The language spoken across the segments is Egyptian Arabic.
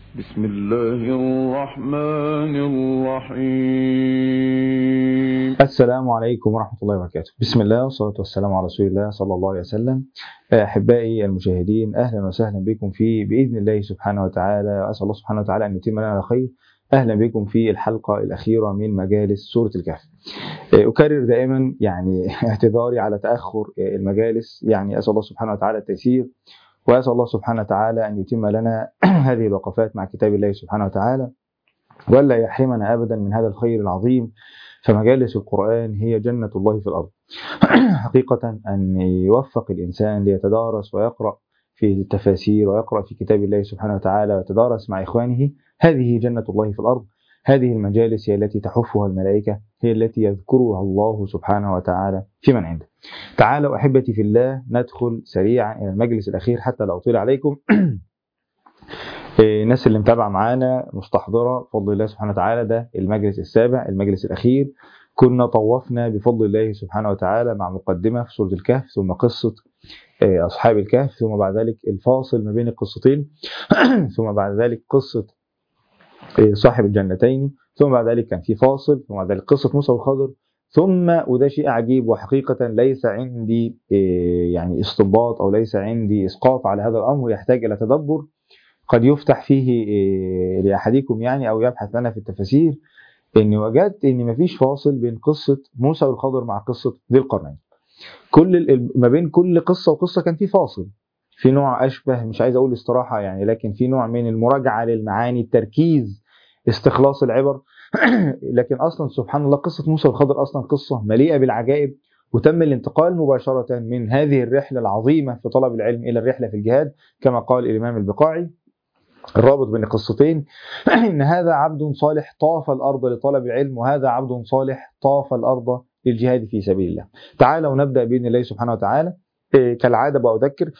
بسم الله الرحمن الرحيم السلام عليكم ورحمة الله وبركاته بسم الله والصلاة والسلام على رسول الله صلى الله عليه وسلم أحبائي المشاهدين أهلا وسهلا بكم في بإذن الله سبحانه وتعالى وأسأل الله سبحانه وتعالى أن يتم لنا الخير أهلا بكم في الحلقة الأخيرة من مجالس سورة الكهف أكرر دائما يعني اعتذاري على تأخر المجالس يعني أسأل الله سبحانه وتعالى التيسير وأسأل الله سبحانه وتعالى أن يتم لنا هذه الوقفات مع كتاب الله سبحانه وتعالى ولا يحرمنا أبدا من هذا الخير العظيم فمجالس القرآن هي جنة الله في الأرض حقيقة أن يوفق الإنسان ليتدارس ويقرأ في التفاسير ويقرأ في كتاب الله سبحانه وتعالى ويتدارس مع إخوانه هذه جنة الله في الأرض هذه المجالس هي التي تحفها الملائكة هي التي يذكرها الله سبحانه وتعالى في من عنده تعالوا أحبتي في الله ندخل سريعا إلى المجلس الأخير حتى لا أطيل عليكم الناس اللي متابعة معانا مستحضرة بفضل الله سبحانه وتعالى ده المجلس السابع المجلس الأخير كنا طوفنا بفضل الله سبحانه وتعالى مع مقدمة في سورة الكهف ثم قصة أصحاب الكهف ثم بعد ذلك الفاصل ما بين القصتين ثم بعد ذلك قصة صاحب الجنتين ثم بعد ذلك كان في فاصل ثم بعد ذلك قصة موسى والخضر ثم وده شيء عجيب وحقيقة ليس عندي يعني استنباط أو ليس عندي إسقاط على هذا الأمر يحتاج إلى تدبر قد يفتح فيه لأحدكم يعني أو يبحث لنا في التفاسير إني وجدت إن مفيش فاصل بين قصة موسى والخضر مع قصة ذي القرنين كل ما بين كل قصة وقصة كان في فاصل في نوع أشبه مش عايز أقول استراحة يعني لكن في نوع من المراجعة للمعاني التركيز استخلاص العبر لكن أصلا سبحان الله قصة موسى والخضر أصلا قصة مليئة بالعجائب وتم الانتقال مباشرة من هذه الرحلة العظيمة في طلب العلم إلى الرحلة في الجهاد كما قال الإمام البقاعي الرابط بين القصتين إن هذا عبد صالح طاف الأرض لطلب العلم وهذا عبد صالح طاف الأرض للجهاد في سبيل الله تعالوا نبدأ بإذن الله سبحانه وتعالى كالعادة بأذكر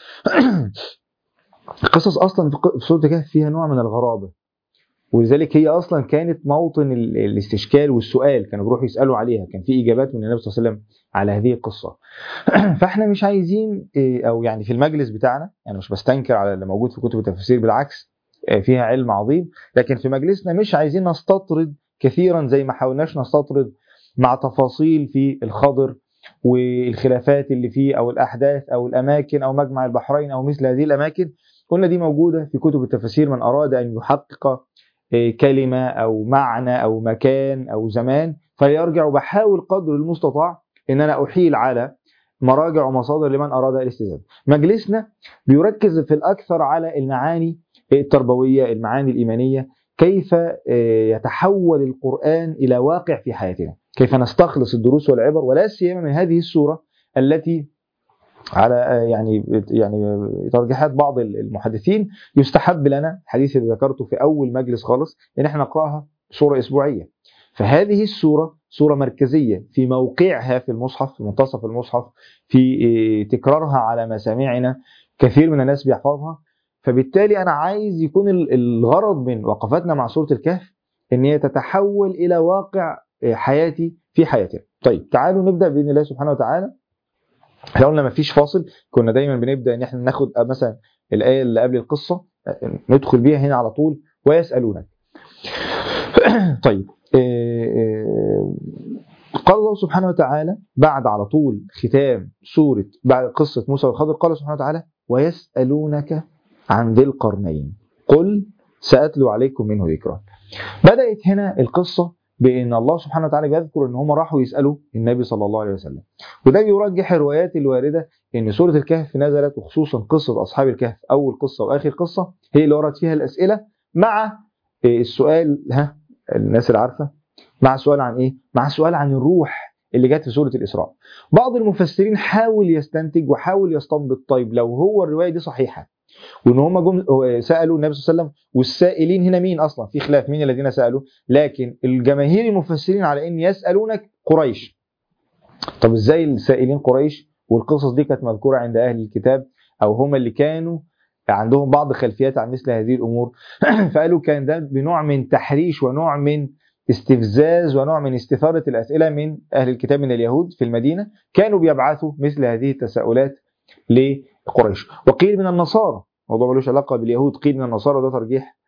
القصص أصلا في سورة الكهف فيها نوع من الغرابة ولذلك هي أصلا كانت موطن الاستشكال والسؤال كانوا بيروحوا يسألوا عليها كان في إجابات من النبي صلى الله عليه وسلم على هذه القصة فاحنا مش عايزين أو يعني في المجلس بتاعنا يعني مش بستنكر على اللي موجود في كتب التفسير بالعكس فيها علم عظيم لكن في مجلسنا مش عايزين نستطرد كثيرا زي ما حاولناش نستطرد مع تفاصيل في الخضر والخلافات اللي فيه او الاحداث او الاماكن او مجمع البحرين او مثل هذه الاماكن قلنا دي موجوده في كتب التفاسير من اراد ان يحقق كلمه او معنى او مكان او زمان فيرجع وبحاول قدر المستطاع ان انا احيل على مراجع ومصادر لمن اراد الاستزاده. مجلسنا بيركز في الاكثر على المعاني التربويه، المعاني الايمانيه، كيف يتحول القران الى واقع في حياتنا. كيف نستخلص الدروس والعبر ولا سيما من هذه السوره التي على يعني يعني ترجيحات بعض المحدثين يستحب لنا الحديث اللي ذكرته في اول مجلس خالص ان احنا نقراها سوره اسبوعيه. فهذه السوره سوره مركزيه في موقعها في المصحف في منتصف المصحف في تكرارها على مسامعنا كثير من الناس بيحفظها فبالتالي انا عايز يكون الغرض من وقفاتنا مع سوره الكهف ان هي تتحول الى واقع حياتي في حياتنا طيب تعالوا نبدا باذن الله سبحانه وتعالى احنا قلنا مفيش فاصل كنا دايما بنبدا ان احنا ناخد مثلا الايه اللي قبل القصه ندخل بيها هنا على طول ويسالونك طيب قال الله سبحانه وتعالى بعد على طول ختام سورة بعد قصة موسى والخضر قال سبحانه وتعالى ويسألونك عن ذي القرنين قل سأتلو عليكم منه ذكرا بدأت هنا القصة بأن الله سبحانه وتعالى بيذكر أن هم راحوا يسألوا النبي صلى الله عليه وسلم وده بيرجح الروايات الواردة أن سورة الكهف نزلت وخصوصا قصة أصحاب الكهف أول قصة وآخر قصة هي اللي ورد فيها الأسئلة مع السؤال ها الناس اللي عارفة مع السؤال عن إيه؟ مع السؤال عن الروح اللي جت في سورة الإسراء بعض المفسرين حاول يستنتج وحاول يستنبط طيب لو هو الرواية دي صحيحة وان هم جم سالوا النبي صلى الله عليه وسلم والسائلين هنا مين اصلا في خلاف مين الذين سالوا لكن الجماهير المفسرين على ان يسالونك قريش طب ازاي السائلين قريش والقصص دي كانت مذكوره عند اهل الكتاب او هم اللي كانوا عندهم بعض خلفيات عن مثل هذه الامور فقالوا كان ده بنوع من تحريش ونوع من استفزاز ونوع من استثاره الاسئله من اهل الكتاب من اليهود في المدينه كانوا بيبعثوا مثل هذه التساؤلات لقريش وقيل من النصارى الموضوع ملوش علاقه باليهود قيل من النصارى ده ترجيح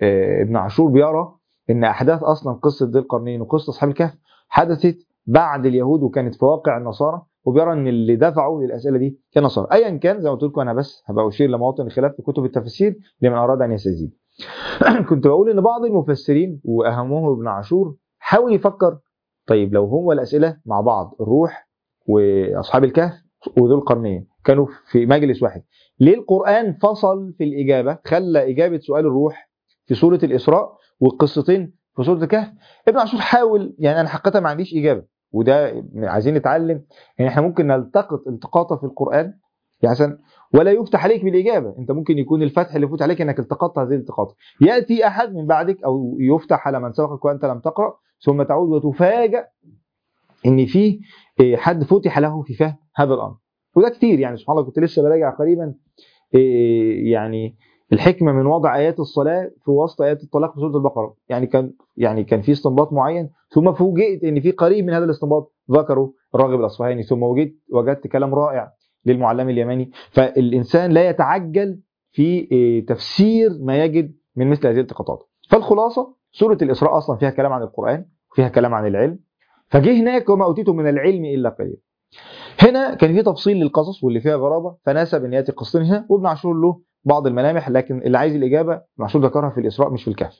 آه، ابن عاشور بيرى ان احداث اصلا قصه ذي القرنين وقصه اصحاب الكهف حدثت بعد اليهود وكانت في واقع النصارى وبيرى ان اللي دفعوا للاسئله دي كان نصارى ايا كان زي ما قلت لكم انا بس هبقى اشير لمواطن الخلاف في كتب التفسير لمن اراد ان يستزيد كنت بقول ان بعض المفسرين واهمهم ابن عاشور حاول يفكر طيب لو هو الاسئله مع بعض الروح واصحاب الكهف وذو القرنين كانوا في مجلس واحد ليه القران فصل في الاجابه خلى اجابه سؤال الروح في سوره الاسراء والقصتين في سوره الكهف ابن عاشور حاول يعني انا حقيقه ما عنديش اجابه وده عايزين نتعلم ان احنا ممكن نلتقط التقاطه في القران يا حسن ولا يفتح عليك بالاجابه انت ممكن يكون الفتح اللي يفوت عليك انك التقطت هذه الالتقاطه ياتي احد من بعدك او يفتح على من سبقك وانت لم تقرا ثم تعود وتفاجأ ان في إيه، حد فتح له في فهم هذا الامر وده كتير يعني سبحان الله كنت لسه براجع قريبا إيه، يعني الحكمه من وضع ايات الصلاه في وسط ايات الطلاق في سوره البقره يعني كان يعني كان في استنباط معين ثم فوجئت ان في قريب من هذا الاستنباط ذكره الراغب الاصفهاني ثم وجدت وجدت كلام رائع للمعلم اليماني فالانسان لا يتعجل في إيه، تفسير ما يجد من مثل هذه الالتقاطات فالخلاصه سوره الاسراء اصلا فيها كلام عن القران فيها كلام عن العلم فجه هناك وما اوتيتم من العلم الا قليلا هنا كان في تفصيل للقصص واللي فيها غرابه فناسب ان ياتي قصتين هنا وابن عاشور له بعض الملامح لكن اللي عايز الاجابه ابن عاشور ذكرها في الاسراء مش في الكهف.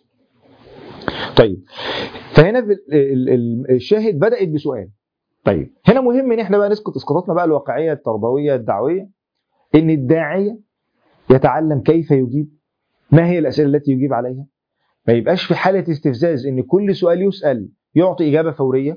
طيب فهنا في ال- ال- ال- الشاهد بدات بسؤال. طيب هنا مهم ان احنا بقى نسقط اسقاطاتنا بقى الواقعيه التربويه الدعويه ان الداعيه يتعلم كيف يجيب ما هي الاسئله التي يجيب عليها ما يبقاش في حاله استفزاز ان كل سؤال يسال يعطي اجابه فوريه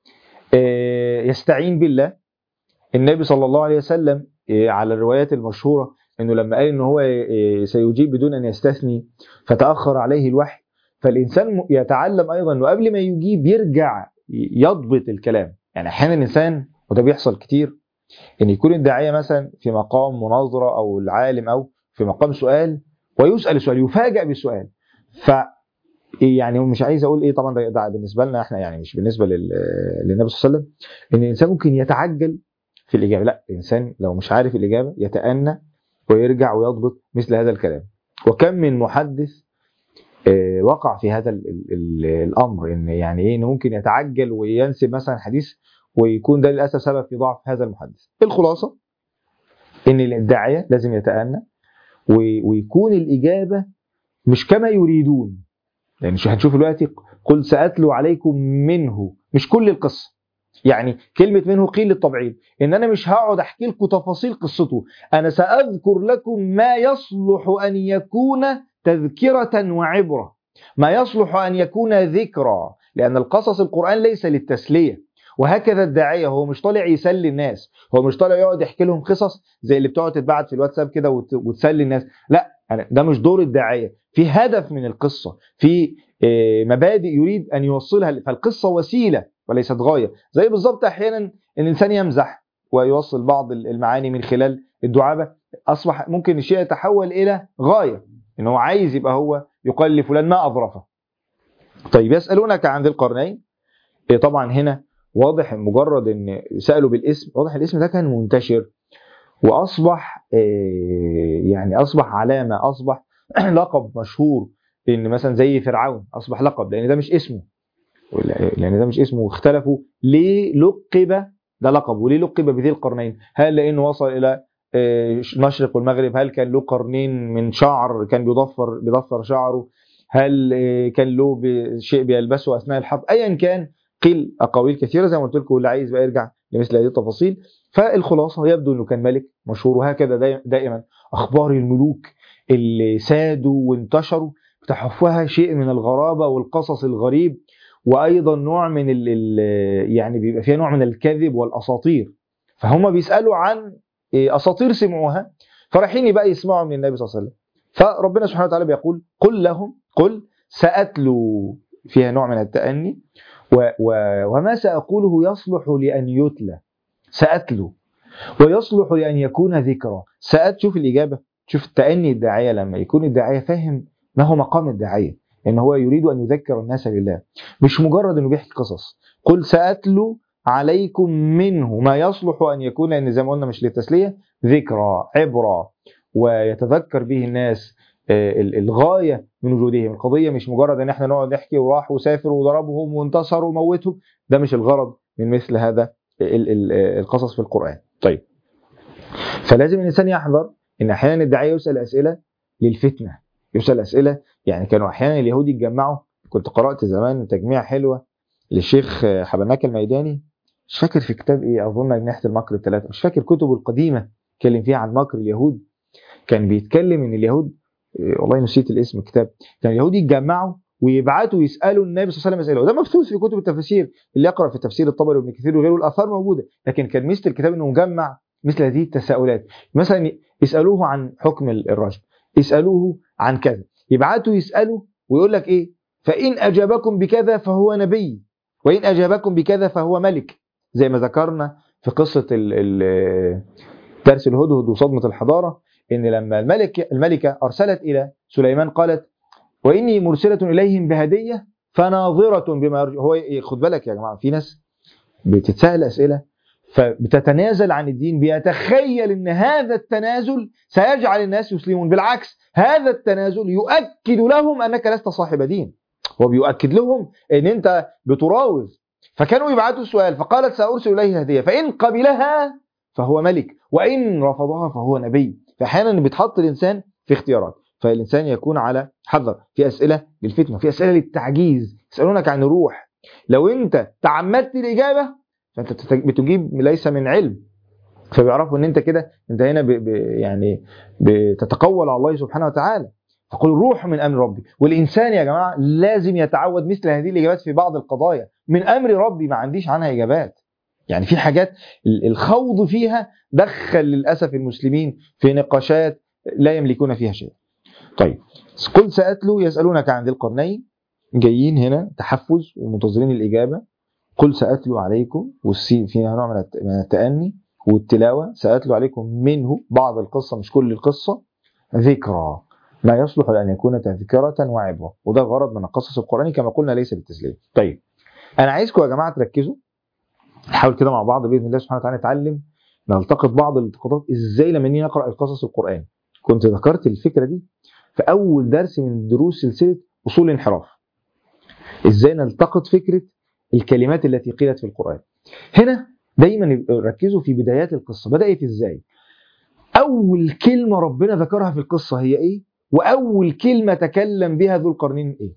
آه، يستعين بالله النبي صلى الله عليه وسلم آه، على الروايات المشهوره انه لما قال ان هو آه، سيجيب بدون ان يستثني فتاخر عليه الوحي فالانسان م- يتعلم ايضا انه قبل ما يجيب يرجع يضبط الكلام يعني احيانا الانسان وده بيحصل كتير ان يكون الداعيه مثلا في مقام مناظره او العالم او في مقام سؤال ويسال سؤال يفاجأ بالسؤال ف يعني مش عايز اقول ايه طبعا ده, ده بالنسبه لنا احنا يعني مش بالنسبه لل- للنبي صلى الله عليه وسلم ان الانسان ممكن يتعجل في الاجابه لا الانسان لو مش عارف الاجابه يتأنى ويرجع ويضبط مثل هذا الكلام وكم من محدث آه، وقع في هذا ال ال ال الامر ان يعني ايه انه ممكن يتعجل وينسب مثلا حديث ويكون ده للاسف سبب في ضعف هذا المحدث الخلاصه ان الداعيه لازم يتأنى و- ويكون الاجابه مش كما يريدون لان يعني هنشوف دلوقتي قل ساتلو عليكم منه مش كل القصه يعني كلمه منه قيل للتبعيض ان انا مش هقعد احكي لكم تفاصيل قصته انا ساذكر لكم ما يصلح ان يكون تذكره وعبره ما يصلح ان يكون ذكرى لان القصص القران ليس للتسليه وهكذا الداعيه هو مش طالع يسلي الناس هو مش طالع يقعد يحكي لهم قصص زي اللي بتقعد تتبعت في الواتساب كده وت- وتسلي الناس لا يعني ده مش دور الداعيه في هدف من القصه في آه، مبادئ يريد ان يوصلها فالقصه وسيله وليست غايه زي بالظبط احيانا ان الانسان يمزح ويوصل بعض المعاني من خلال الدعابه اصبح ممكن الشيء يتحول الى غايه ان هو عايز يبقى هو يقال لفلان ما اظرفه طيب يسالونك عن ذي القرنين إيه طبعا هنا واضح مجرد ان سالوا بالاسم واضح الاسم ده كان منتشر واصبح إيه، يعني اصبح علامه اصبح لقب مشهور ان مثلا زي فرعون اصبح لقب لان ده مش اسمه لان ده مش اسمه واختلفوا ليه لقب ده لقب وليه لقب بذي القرنين هل لانه وصل الى آه، المشرق والمغرب هل كان له قرنين من شعر كان بيضفر بيضفر شعره هل آه، كان له ب- شيء بيلبسه اثناء الحرب ايا كان قيل اقاويل كثيره زي ما قلت لكم اللي عايز بقى يرجع لمثل هذه التفاصيل فالخلاصه يبدو انه كان ملك مشهور وهكذا داي- دائما اخبار الملوك اللي سادوا وانتشروا تحفها شيء من الغرابه والقصص الغريب وايضا نوع من ال ال يعني بيبقى فيها نوع من الكذب والاساطير فهم بيسالوا عن إيه، اساطير سمعوها فرايحين بقى يسمعوا من النبي صلى الله عليه وسلم فربنا سبحانه وتعالى بيقول قل لهم قل ساتلو فيها نوع من التاني و و وما ساقوله يصلح لان يتلى ساتلو ويصلح لان يكون ذكرى سأت شوف الاجابه شوف التاني الداعيه لما يكون الداعيه فاهم ما هو مقام الداعيه ان هو يريد ان يذكر الناس بالله مش مجرد انه بيحكي قصص قل ساتلو عليكم منه ما يصلح ان يكون لان زي ما قلنا مش للتسليه ذكرى عبره ويتذكر به الناس آه، ال- الغايه من وجودهم القضيه مش مجرد ان احنا نقعد نحكي وراح وسافر وضربهم وانتصر وموتهم ده مش الغرض من مثل هذا ال- ال- القصص في القران طيب فلازم الانسان يحذر ان احيانا الداعيه يسال اسئله للفتنه يسال اسئله يعني كانوا احيانا اليهود يتجمعوا كنت قرات زمان تجميع حلوه للشيخ حبناك الميداني مش فاكر في كتاب ايه اظن اجنحه المكر الثلاثه مش فاكر كتبه القديمه اتكلم فيها عن مكر اليهود كان بيتكلم ان اليهود إيه، والله نسيت الاسم الكتاب كان اليهود يتجمعوا ويبعتوا يسالوا النبي صلى الله عليه وسلم اسئله وده مبثوث في كتب التفاسير اللي يقرا في تفسير الطبري وابن كثير وغيره الاثار موجوده لكن كان ميزه الكتاب انه مجمع مثل هذه التساؤلات مثلا يسالوه عن حكم الرجل يسالوه عن كذا يبعتوا يسالوا ويقول لك ايه فان اجابكم بكذا فهو نبي وان اجابكم بكذا فهو ملك زي ما ذكرنا في قصه ال- ال- درس الهدهد وصدمه الحضاره ان لما الملك الملكه ارسلت الى سليمان قالت واني مرسله اليهم بهديه فناظره بما يرجو هو إيه، خد بالك يا جماعه في ناس بتتساءل اسئله فبتتنازل عن الدين بيتخيل ان هذا التنازل سيجعل الناس يسلمون بالعكس هذا التنازل يؤكد لهم انك لست صاحب دين هو بيؤكد لهم ان انت بتراوغ فكانوا يبعتوا السؤال فقالت سارسل اليه هديه فان قبلها فهو ملك وان رفضها فهو نبي فاحيانا بيتحط الانسان في اختيارات فالانسان يكون على حذر في اسئله للفتنه في اسئله للتعجيز يسالونك عن الروح لو انت تعمدت الاجابه فانت بتت- بتجيب ليس من علم فبيعرفوا ان انت كده انت هنا ب ب يعني بتتقول على الله سبحانه وتعالى فقل الروح من امر ربي والانسان يا جماعه لازم يتعود مثل هذه الاجابات في بعض القضايا من امر ربي ما عنديش عنها اجابات يعني في حاجات ال- الخوض فيها دخل للاسف المسلمين في نقاشات لا يملكون فيها شيء طيب قل ساتلو يسالونك عن ذي القرنين جايين هنا تحفز ومنتظرين الاجابه قل ساتلو عليكم والسين فيها نوع من الت- من التاني والتلاوه ساتلو عليكم منه بعض القصه مش كل القصه ذكرى ما يصلح لان يكون تذكره وعبره وده غرض من القصص القراني كما قلنا ليس بالتسليم طيب انا عايزكم يا جماعه تركزوا نحاول كده مع بعض باذن الله سبحانه وتعالى نتعلم نلتقط بعض الالتقاطات ازاي لما نيجي نقرا القصص القراني كنت ذكرت الفكره دي في اول درس من دروس سلسله اصول الانحراف ازاي نلتقط فكره الكلمات التي قيلت في القران هنا دايما ركزوا في بدايات القصه بدات ازاي اول كلمه ربنا ذكرها في القصه هي ايه واول كلمه تكلم بها ذو القرنين ايه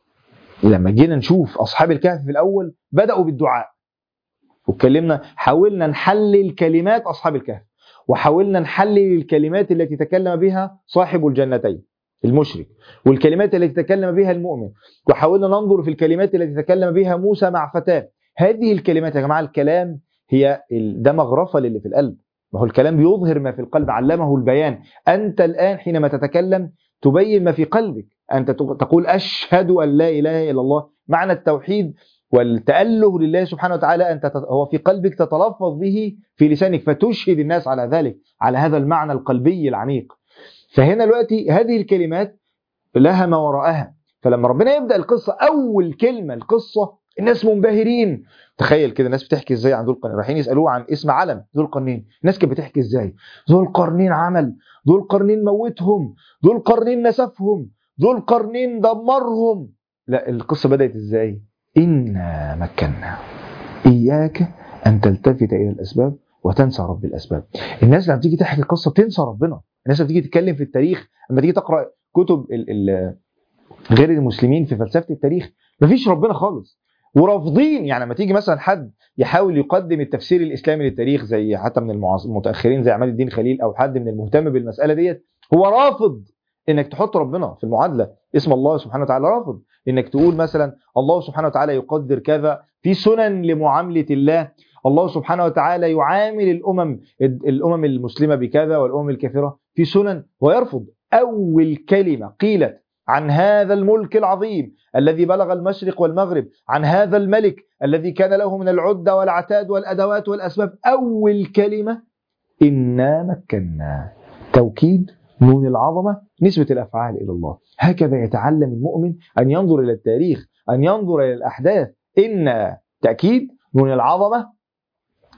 لما جينا نشوف اصحاب الكهف في الاول بداوا بالدعاء واتكلمنا حاولنا نحلل كلمات اصحاب الكهف وحاولنا نحلل الكلمات التي تكلم بها صاحب الجنتين المشرك والكلمات التي تكلم بها المؤمن وحاولنا ننظر في الكلمات التي تكلم بها موسى مع فتاه هذه الكلمات يا جماعه الكلام هي ال- ده مغرفه للي في القلب ما هو الكلام بيظهر ما في القلب علمه البيان انت الان حينما تتكلم تبين ما في قلبك انت تقول اشهد ان لا اله الا الله معنى التوحيد والتأله لله سبحانه وتعالى أنت تت- هو في قلبك تتلفظ به في لسانك فتشهد الناس على ذلك على هذا المعنى القلبي العميق فهنا دلوقتي هذه الكلمات لها ما وراءها فلما ربنا يبدأ القصة أول كلمة القصة الناس منبهرين تخيل كده الناس بتحكي ازاي عن ذو القرنين رايحين يسالوه عن اسم علم ذو القرنين الناس كانت بتحكي ازاي ذو القرنين عمل ذو القرنين موتهم ذو القرنين نسفهم ذو القرنين دمرهم لا القصه بدات ازاي انا مكنا اياك ان تلتفت الى الاسباب وتنسى رب الاسباب الناس لما تيجي تحكي قصه بتنسى ربنا الناس لما تيجي تتكلم في التاريخ لما تيجي تقرا كتب ال ال غير المسلمين في فلسفه التاريخ مفيش ربنا خالص ورافضين يعني لما تيجي مثلا حد يحاول يقدم التفسير الاسلامي للتاريخ زي حتى من المعاص- المتاخرين زي عماد الدين خليل او حد من المهتم بالمساله ديت هو رافض انك تحط ربنا في المعادله اسم الله سبحانه وتعالى رافض انك تقول مثلا الله سبحانه وتعالى يقدر كذا في سنن لمعامله الله الله سبحانه وتعالى يعامل الامم الامم المسلمه بكذا والامم الكافره في سنن ويرفض اول كلمه قيلت عن هذا الملك العظيم الذي بلغ المشرق والمغرب عن هذا الملك الذي كان له من العدة والعتاد والأدوات والأسباب أول كلمة إنا مكنا توكيد نون العظمة نسبة الأفعال إلى الله هكذا يتعلم المؤمن أن ينظر إلى التاريخ أن ينظر إلى الأحداث إن تأكيد نون العظمة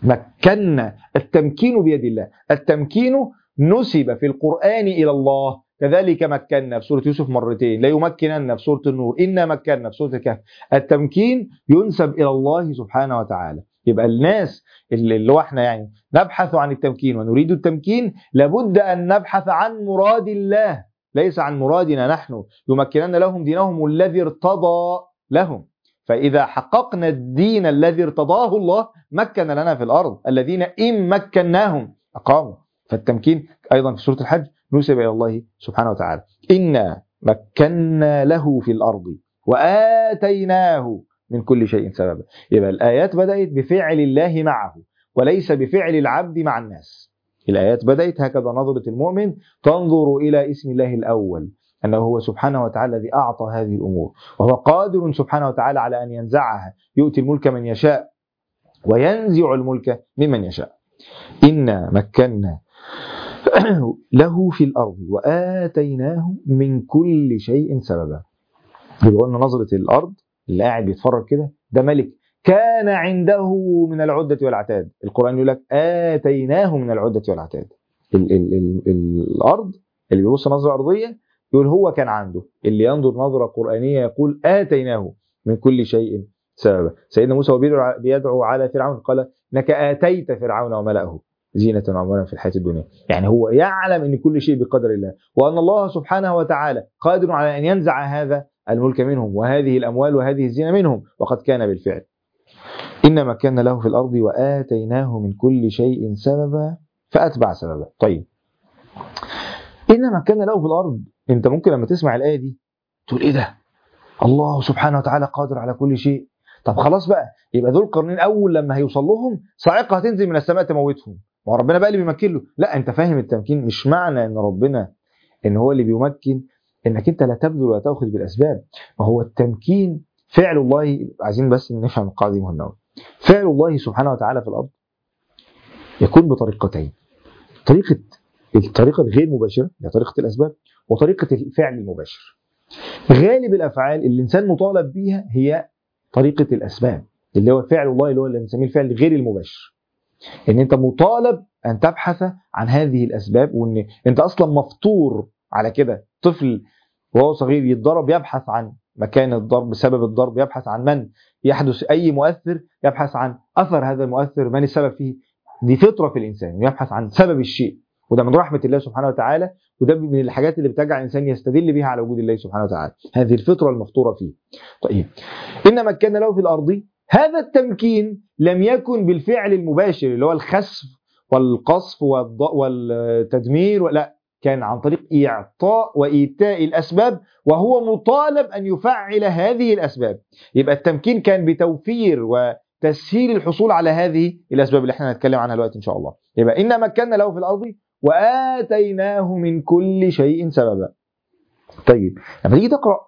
مكنا التمكين بيد الله التمكين نسب في القرآن إلى الله كذلك مكنا في سورة يوسف مرتين لا يمكنن في سورة النور إنا مكنا في سورة الكهف التمكين ينسب إلى الله سبحانه وتعالى يبقى الناس اللي اللي هو احنا يعني نبحث عن التمكين ونريد التمكين لابد أن نبحث عن مراد الله ليس عن مرادنا نحن يمكنن لهم دينهم الذي ارتضى لهم فإذا حققنا الدين الذي ارتضاه الله مكن لنا في الأرض الذين إن مكناهم أقاموا فالتمكين أيضا في سورة الحج نسب إلى الله سبحانه وتعالى إنا مكنا له في الأرض وآتيناه من كل شيء سببا يبقى الآيات بدأت بفعل الله معه وليس بفعل العبد مع الناس الآيات بدأت هكذا نظرة المؤمن تنظر إلى اسم الله الأول أنه هو سبحانه وتعالى الذي أعطى هذه الأمور وهو قادر سبحانه وتعالى على أن ينزعها يؤتي الملك من يشاء وينزع الملك ممن يشاء إنا مكنا له في الأرض وآتيناه من كل شيء سببا يبقى قلنا نظرة الأرض اللي قاعد بيتفرج كده ده ملك كان عنده من العدة والعتاد القرآن يقول لك آتيناه من العدة والعتاد ال ال ال الأرض اللي بيبص نظرة أرضية يقول هو كان عنده اللي ينظر نظرة قرآنية يقول آتيناه من كل شيء سببا سيدنا موسى وبيدعو بيدعو على فرعون قال انك اتيت فرعون وملأه زينة وأموالا في الحياة الدنيا يعني هو يعلم أن كل شيء بقدر الله وأن الله سبحانه وتعالى قادر على أن ينزع هذا الملك منهم وهذه الأموال وهذه الزينة منهم وقد كان بالفعل إنما كان له في الأرض وآتيناه من كل شيء سببا فأتبع سببا طيب إنما كان له في الأرض أنت ممكن لما تسمع الآية دي تقول إيه ده الله سبحانه وتعالى قادر على كل شيء طب خلاص بقى يبقى ذو القرنين اول لما هيوصل لهم صاعقه هتنزل من السماء تموتهم ما هو ربنا بقى اللي بيمكن له لا انت فاهم التمكين مش معنى ان ربنا ان هو اللي بيمكن انك انت لا تبذل ولا تاخذ بالاسباب ما هو التمكين فعل الله عايزين بس نفهم القاعده دي مهمه قوي فعل الله سبحانه وتعالى في الارض يكون بطريقتين طريقه الطريقه الغير مباشره هي طريقه الاسباب وطريقه الفعل المباشر غالب الافعال اللي الانسان مطالب بيها هي طريقه الاسباب اللي هو فعل الله اللي هو اللي بنسميه الفعل غير المباشر ان انت مطالب ان تبحث عن هذه الاسباب وان انت اصلا مفطور على كده طفل وهو صغير يتضرب يبحث عن مكان الضرب سبب الضرب يبحث عن من يحدث اي مؤثر يبحث عن اثر هذا المؤثر من السبب فيه دي فطره في الانسان يبحث عن سبب الشيء وده من رحمه الله سبحانه وتعالى وده من الحاجات اللي بتجعل الانسان يستدل بها على وجود الله سبحانه وتعالى هذه الفطره المفطوره فيه طيب انما كان له في الارض هذا التمكين لم يكن بالفعل المباشر اللي هو الخسف والقصف والتدمير لا كان عن طريق إعطاء وإيتاء الأسباب وهو مطالب أن يفعل هذه الأسباب يبقى التمكين كان بتوفير وتسهيل الحصول على هذه الأسباب اللي احنا هنتكلم عنها دلوقتي إن شاء الله يبقى إن مكنا له في الأرض وآتيناه من كل شيء سببا طيب لما تيجي تقرأ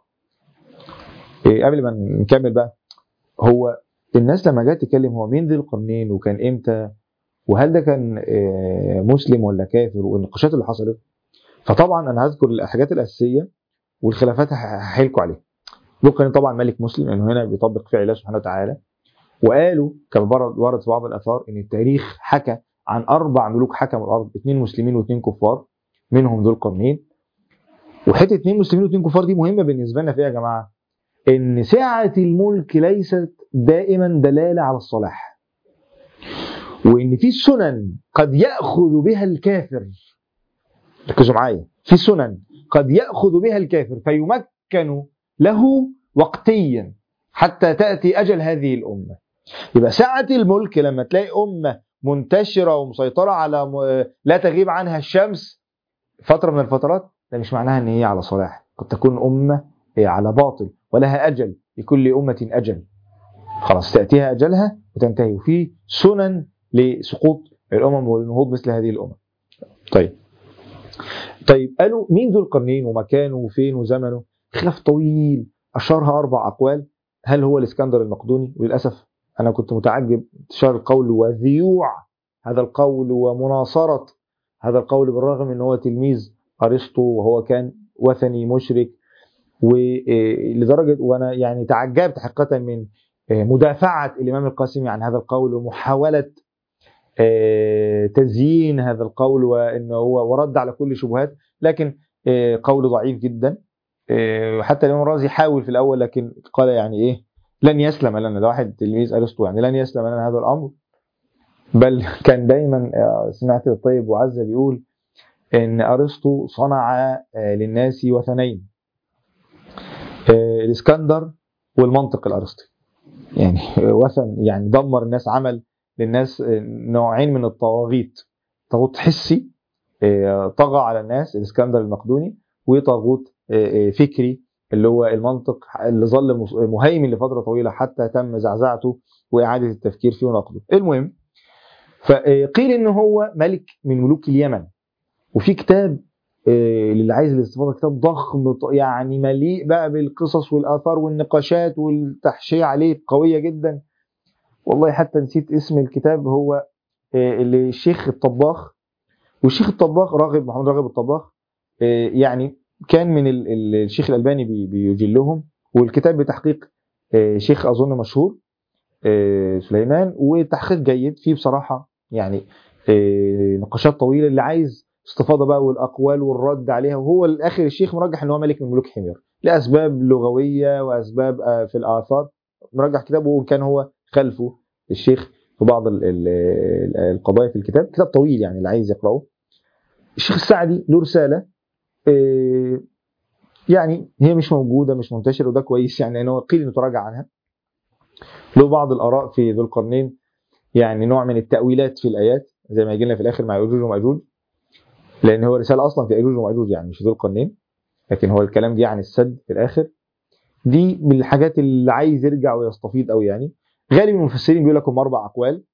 إيه قبل ما نكمل بقى هو الناس لما جت تتكلم هو مين ذي القرنين وكان امتى وهل ده كان مسلم ولا كافر والنقاشات اللي حصلت فطبعا انا هذكر الحاجات الاساسيه والخلافات هحيلكوا عليها ذو القرنين طبعا ملك مسلم لانه هنا بيطبق فعل الله سبحانه وتعالى وقالوا كما ورد في بعض الاثار ان التاريخ حكى عن اربع ملوك حكموا الارض اثنين مسلمين واثنين كفار منهم ذو القرنين وحته اثنين مسلمين واثنين كفار دي مهمه بالنسبه لنا فيها يا جماعه ان سعه الملك ليست دائما دلاله على الصلاح وان في سنن قد ياخذ بها الكافر ركزوا معايا في سنن قد ياخذ بها الكافر فيمكن له وقتيا حتى تاتي اجل هذه الامه يبقى سعه الملك لما تلاقي امه منتشره ومسيطره على م... لا تغيب عنها الشمس فتره من الفترات ده مش معناها ان هي على صلاح قد تكون امه هي على باطل ولها اجل لكل امه اجل خلاص تاتيها اجلها وتنتهي وفي سنن لسقوط الامم والنهوض مثل هذه الامم. طيب. طيب قالوا مين ذو القرنين ومكانه وفين وزمنه؟ خلاف طويل اشهرها اربع اقوال هل هو الاسكندر المقدوني؟ وللاسف انا كنت متعجب انتشار القول وذيوع هذا القول ومناصره هذا القول بالرغم ان هو تلميذ ارسطو وهو كان وثني مشرك ولدرجه وانا يعني تعجبت حقيقه من مدافعه الامام القاسمي عن هذا القول ومحاوله تزيين هذا القول وانه هو ورد على كل شبهات لكن آه، قول ضعيف جدا آه، وحتى الامام الرازي حاول في الاول لكن قال يعني ايه لن يسلم لنا ده واحد تلميذ ارسطو يعني لن يسلم لنا هذا الامر بل كان دايما آه، سمعت الطيب وعزة بيقول ان ارسطو صنع آه، للناس وثنين آه، الاسكندر والمنطق الارسطي يعني وثن يعني دمر الناس عمل للناس آه، نوعين من الطواغيت طاغوت حسي آه، طغى على الناس الاسكندر المقدوني وطاغوت آه، آه، فكري اللي هو المنطق اللي ظل مس- مهيمن لفتره طويله حتى تم زعزعته واعاده التفكير فيه ونقده. المهم فقيل ان هو ملك من ملوك اليمن وفي كتاب آه، للي عايز الاستفاضه كتاب ضخم ط- يعني مليء بقى بالقصص والاثار والنقاشات والتحشيه عليه قويه جدا والله حتى نسيت اسم الكتاب هو آه، اللي الشيخ الطباخ والشيخ الطباخ راغب محمد راغب الطباخ آه، يعني كان من ال- ال- الشيخ الألباني بي- بيجلهم والكتاب بتحقيق آه، شيخ أظن مشهور آه، سليمان وتحقيق جيد فيه بصراحة يعني آه، نقاشات طويلة اللي عايز استفاضة بقى والأقوال والرد عليها وهو الآخر الشيخ مرجح إن هو ملك من ملوك حمير لأسباب لغوية وأسباب آه، في الآثار مرجح كتابه وكان هو خلفه الشيخ في بعض ال- ال- ال- القضايا في الكتاب كتاب طويل يعني اللي عايز يقرأه الشيخ السعدي له رسالة آه، يعني هي مش موجودة مش منتشرة وده كويس يعني لأنه قيل إنه تراجع عنها له بعض الآراء في ذو القرنين يعني نوع من التأويلات في الآيات زي ما يجي لنا في الآخر مع يأجوج ومأجوج لأن هو رسالة أصلا في يأجوج ومأجوج يعني مش ذو القرنين لكن هو الكلام جه عن السد في الآخر دي من الحاجات اللي عايز يرجع ويستفيض قوي يعني غالب المفسرين بيقول لكم أربع أقوال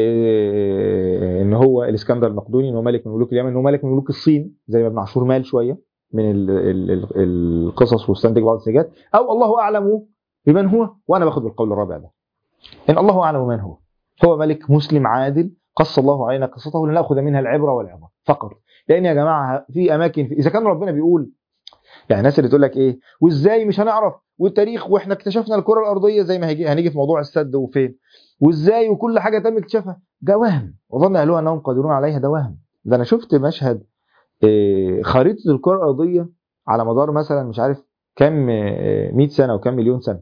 إيه، ان هو الاسكندر المقدوني ان هو ملك من ملوك اليمن ان هو ملك من ملوك الصين زي ما ابن عاشور مال شويه من ال- ال- ال- القصص واستنتج بعض النتيجات او الله اعلم بمن هو وانا باخد بالقول الرابع ده ان الله اعلم من هو هو ملك مسلم عادل قص الله علينا قصته لناخذ منها العبره والعظه فقط لان يا جماعه في اماكن في اذا كان ربنا بيقول يعني الناس اللي تقول لك ايه وازاي مش هنعرف والتاريخ واحنا اكتشفنا الكره الارضيه زي ما هيجي هنيجي في موضوع السد وفين وازاي وكل حاجه تم اكتشافها ده وهم وظن اهلها انهم قادرون عليها ده وهم ده انا شفت مشهد إيه، خريطه الكره الارضيه على مدار مثلا مش عارف كام إيه، 100 سنه وكام مليون سنه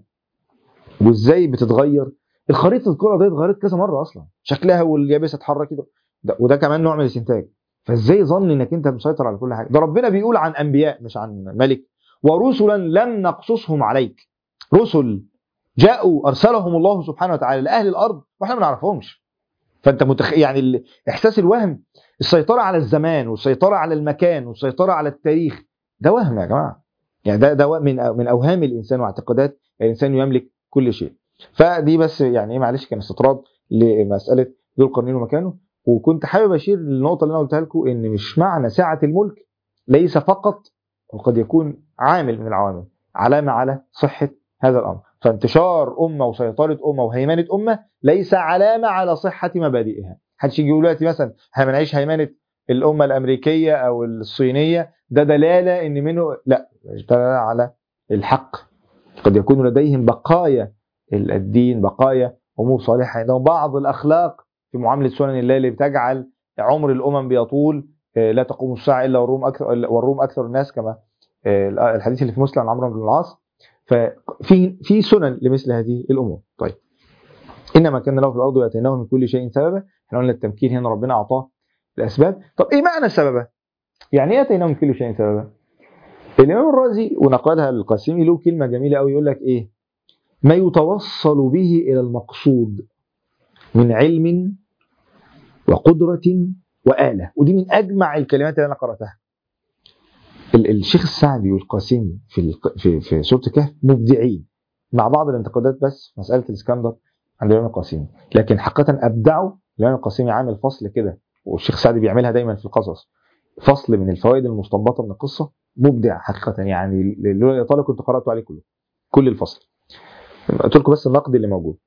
وازاي بتتغير الخريطه الكره الارضيه اتغيرت كذا مره اصلا شكلها واليابسه اتحرك كده ده وده كمان نوع من الاستنتاج فازاي ظن انك انت مسيطر على كل حاجه ده ربنا بيقول عن انبياء مش عن ملك ورسلا لم نقصصهم عليك رسل جاءوا ارسلهم الله سبحانه وتعالى لاهل الارض واحنا ما نعرفهمش فانت متخ... يعني ال- احساس الوهم السيطره على الزمان والسيطره على المكان والسيطره على التاريخ ده وهم يا جماعه يعني ده ده من من اوهام الانسان واعتقادات الانسان يملك كل شيء فدي بس يعني ايه معلش كان استطراد لمساله ذو القرنين ومكانه وكنت حابب اشير للنقطه اللي انا قلتها لكم ان مش معنى سعه الملك ليس فقط وقد يكون عامل من العوامل علامه على صحه هذا الامر فانتشار امه وسيطره امه وهيمنه امه ليس علامه على صحه مبادئها محدش يجي يقول دلوقتي مثلا احنا بنعيش هيمنه الامه الامريكيه او الصينيه ده دلاله ان منه لا دلاله على الحق قد يكون لديهم بقايا الدين بقايا امور صالحه عندهم بعض الاخلاق في معامله سنن الله اللي بتجعل عمر الامم بيطول آه، لا تقوم الساعه الا والروم اكثر والروم اكثر الناس كما آه، الحديث اللي في مسلم عن عمرو بن العاص ففي في سنن لمثل هذه الامور طيب انما كان له في الارض واتيناه من كل شيء سببا احنا قلنا التمكين هنا ربنا اعطاه الاسباب طب ايه معنى سببا يعني ايه اتيناه من كل شيء سببا الامام الرازي ونقلها القاسمي له كلمه جميله قوي يقول لك ايه ما يتوصل به الى المقصود من علم وقدره واله ودي من اجمع الكلمات اللي انا قراتها ال- الشيخ السعدي والقاسمي في الق- في في سوره الكهف مبدعين مع بعض الانتقادات بس في مساله الاسكندر عند الامام القاسمي لكن حقيقه ابدعوا الامام القاسمي عامل فصل كده والشيخ سعدي بيعملها دايما في القصص فصل من الفوائد المستنبطه من القصه مبدع حقيقه يعني لولا الاطاله كنت قراته عليه كله كل الفصل قلت لكم بس النقد اللي موجود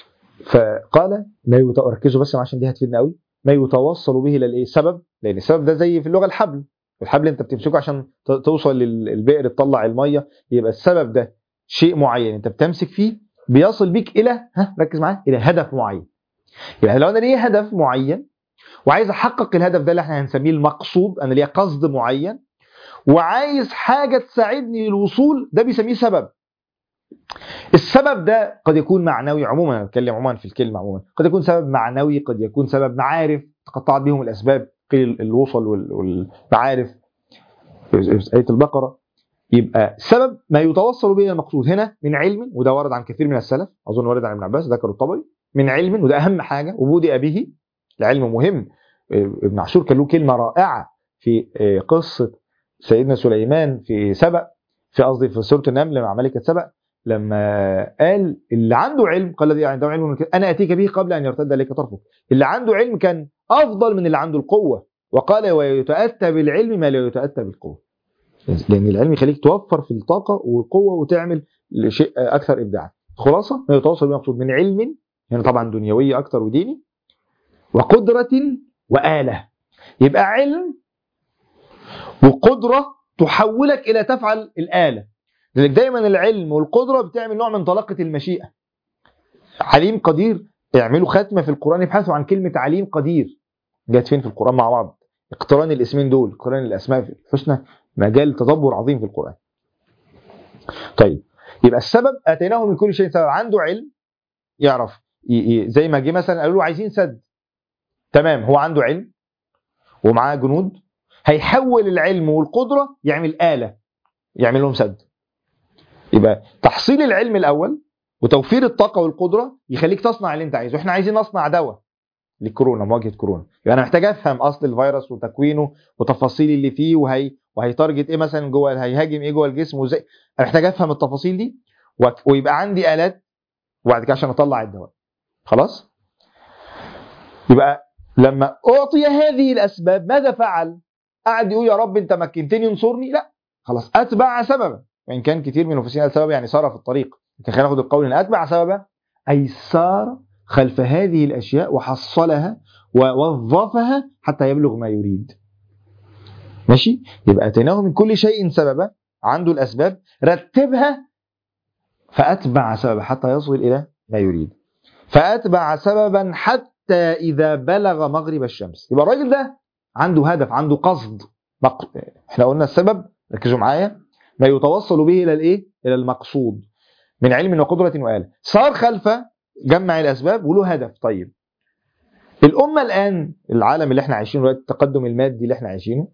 فقال ما يت... ركزوا بس عشان دي هتفيدنا قوي ما يتوصل به الى الايه سبب لان السبب ده زي في اللغه الحبل الحبل انت بتمسكه عشان ت- توصل للبئر تطلع الميه يبقى السبب ده شيء معين انت بتمسك فيه بيصل بيك الى ها ركز معايا الى هدف معين يعني لو انا ليا هدف معين وعايز احقق الهدف ده اللي احنا هنسميه المقصود انا ليا قصد معين وعايز حاجه تساعدني للوصول ده بيسميه سبب السبب ده قد يكون معنوي عموما انا بتكلم عموما في الكلمه عموما قد يكون سبب معنوي قد يكون سبب معارف تقطعت بهم الاسباب قيل الوصل وال- والمعارف في ايه البقره يبقى سبب ما يتوصل به الى المقصود هنا من علم وده ورد عن كثير من السلف اظن ورد عن ابن عباس ذكر الطبري من علم وده اهم حاجه وبودئ به العلم مهم ابن عاشور كان له كلمه رائعه في قصه سيدنا سليمان في سبأ في قصدي في سوره النمل مع ملكه سبأ لما قال اللي عنده علم قال الذي عنده علم من الكتاب، انا اتيك به قبل ان يرتد اليك طرفك اللي عنده علم كان افضل من اللي عنده القوه وقال ويتاتى بالعلم ما لا يتاتى بالقوه لان العلم يخليك توفر في الطاقه والقوه وتعمل شيء اكثر ابداعا خلاصه ما يتوصل به مقصود من علم يعني طبعا دنيوي اكثر وديني وقدره واله يبقى علم وقدره تحولك الى تفعل الاله لذلك دايما العلم والقدره بتعمل نوع من طلاقه المشيئه عليم قدير اعملوا ختمه في القران ابحثوا عن كلمه عليم قدير جت فين في القران مع بعض اقتران الاسمين دول اقتران الاسماء الحسنى مجال تدبر عظيم في القران طيب يبقى السبب اتيناه من كل شيء سبب عنده علم يعرف ي- ي- زي ما جه مثلا قالوا له عايزين سد تمام هو عنده علم ومعاه جنود هيحول العلم والقدره يعمل اله يعمل لهم سد يبقى تحصيل العلم الاول وتوفير الطاقه والقدره يخليك تصنع اللي انت عايزه احنا عايزين نصنع دواء للكورونا مواجهه كورونا يبقى انا محتاج افهم اصل الفيروس وتكوينه وتفاصيل اللي فيه وهي وهيتارجت ايه مثلا جوه هيهاجم ايه جوه الجسم وازاي انا محتاج افهم التفاصيل دي و- ويبقى عندي الات وبعد كده عشان اطلع الدواء خلاص يبقى لما اعطي هذه الاسباب ماذا فعل قعد يقول يا رب انت مكنتني انصرني لا خلاص اتبع سببا وان كان كتير من المفسرين قال سبب يعني سار في الطريق لكن خلينا ناخد القول ان اتبع سببا اي سار خلف هذه الاشياء وحصلها ووظفها حتى يبلغ ما يريد ماشي يبقى اتيناه من كل شيء سببا عنده الاسباب رتبها فاتبع سببا حتى يصل الى ما يريد فاتبع سببا حتى اذا بلغ مغرب الشمس يبقى الراجل ده عنده هدف عنده قصد مق... احنا قلنا السبب ركزوا معايا ما يتوصل به الى الايه الى المقصود من علم وقدره وآلة صار خلف جمع الاسباب وله هدف طيب الامه الان العالم اللي احنا عايشينه دلوقتي التقدم المادي اللي احنا عايشينه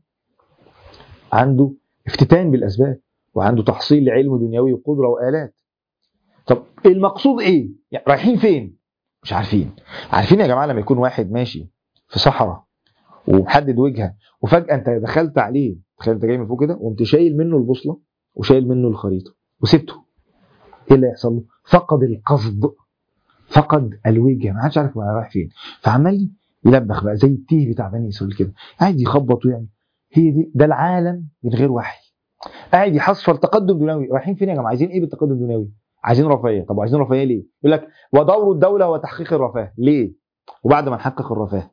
عنده افتتان بالاسباب وعنده تحصيل لعلم دنيوي وقدره والات طب المقصود ايه يعني رايحين فين مش عارفين عارفين يا جماعه لما يكون واحد ماشي في صحراء ومحدد وجهه وفجاه انت دخلت عليه تخيل انت جاي من فوق كده وقمت شايل منه البوصله وشايل منه الخريطه وسبته ايه اللي هيحصل له فقد القصد فقد الوجهه ما حدش عارف هو رايح فين فعمال يلبخ بقى زي التيه بتاع بني اسرائيل كده قاعد يخبط ويعمل هي دي ده العالم من غير وحي قاعد يحصل تقدم دنيوي رايحين فين يا جماعه عايزين ايه بالتقدم الدنيوي عايزين رفاهيه طب وعايزين رفاهيه ليه يقول لك ودور الدوله هو تحقيق الرفاه ليه وبعد ما نحقق الرفاه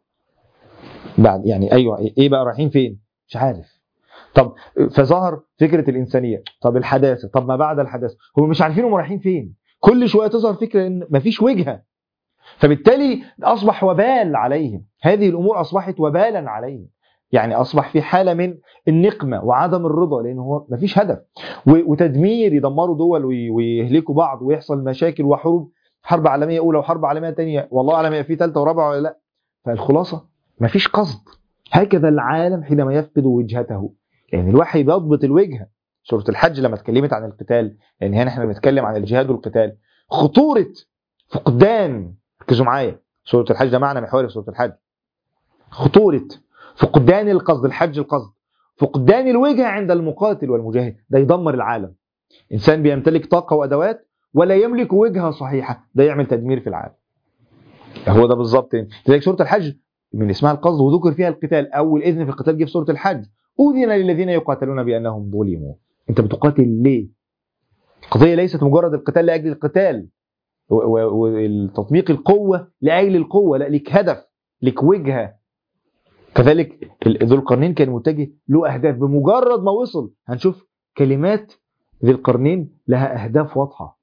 بعد يعني ايوه ايه بقى رايحين فين مش عارف طب فظهر فكره الانسانيه طب الحداثه طب ما بعد الحداثه هم مش عارفين هم رايحين فين كل شويه تظهر فكره ان مفيش وجهه فبالتالي اصبح وبال عليهم هذه الامور اصبحت وبالا عليهم يعني اصبح في حاله من النقمه وعدم الرضا لان هو مفيش هدف و- وتدمير يدمروا دول وي- ويهلكوا بعض ويحصل مشاكل وحروب حرب عالميه اولى وحرب عالميه ثانيه والله اعلم هي في ثالثه ورابعه ولا لا فالخلاصه مفيش قصد هكذا العالم حينما يفقد وجهته لان الوحي بيضبط الوجهه سوره الحج لما اتكلمت عن القتال لان هنا احنا بنتكلم عن الجهاد والقتال خطوره فقدان ركزوا معايا سوره الحج ده معنى محوري في سوره الحج خطوره فقدان القصد الحج القصد فقدان الوجهه عند المقاتل والمجاهد ده يدمر العالم انسان بيمتلك طاقه وادوات ولا يملك وجهه صحيحه ده يعمل تدمير في العالم هو ده بالظبط لذلك سوره الحج من اسمها القصد وذكر فيها القتال اول اذن في القتال جه في سوره الحج اذن للذين يقاتلون بانهم ظلموا انت بتقاتل ليه القضيه ليست مجرد القتال لاجل القتال و- و- والتطبيق القوه لاجل القوه لا لك هدف لك وجهه كذلك ال- ذو القرنين كان متجه له اهداف بمجرد ما وصل هنشوف كلمات ذي القرنين لها اهداف واضحه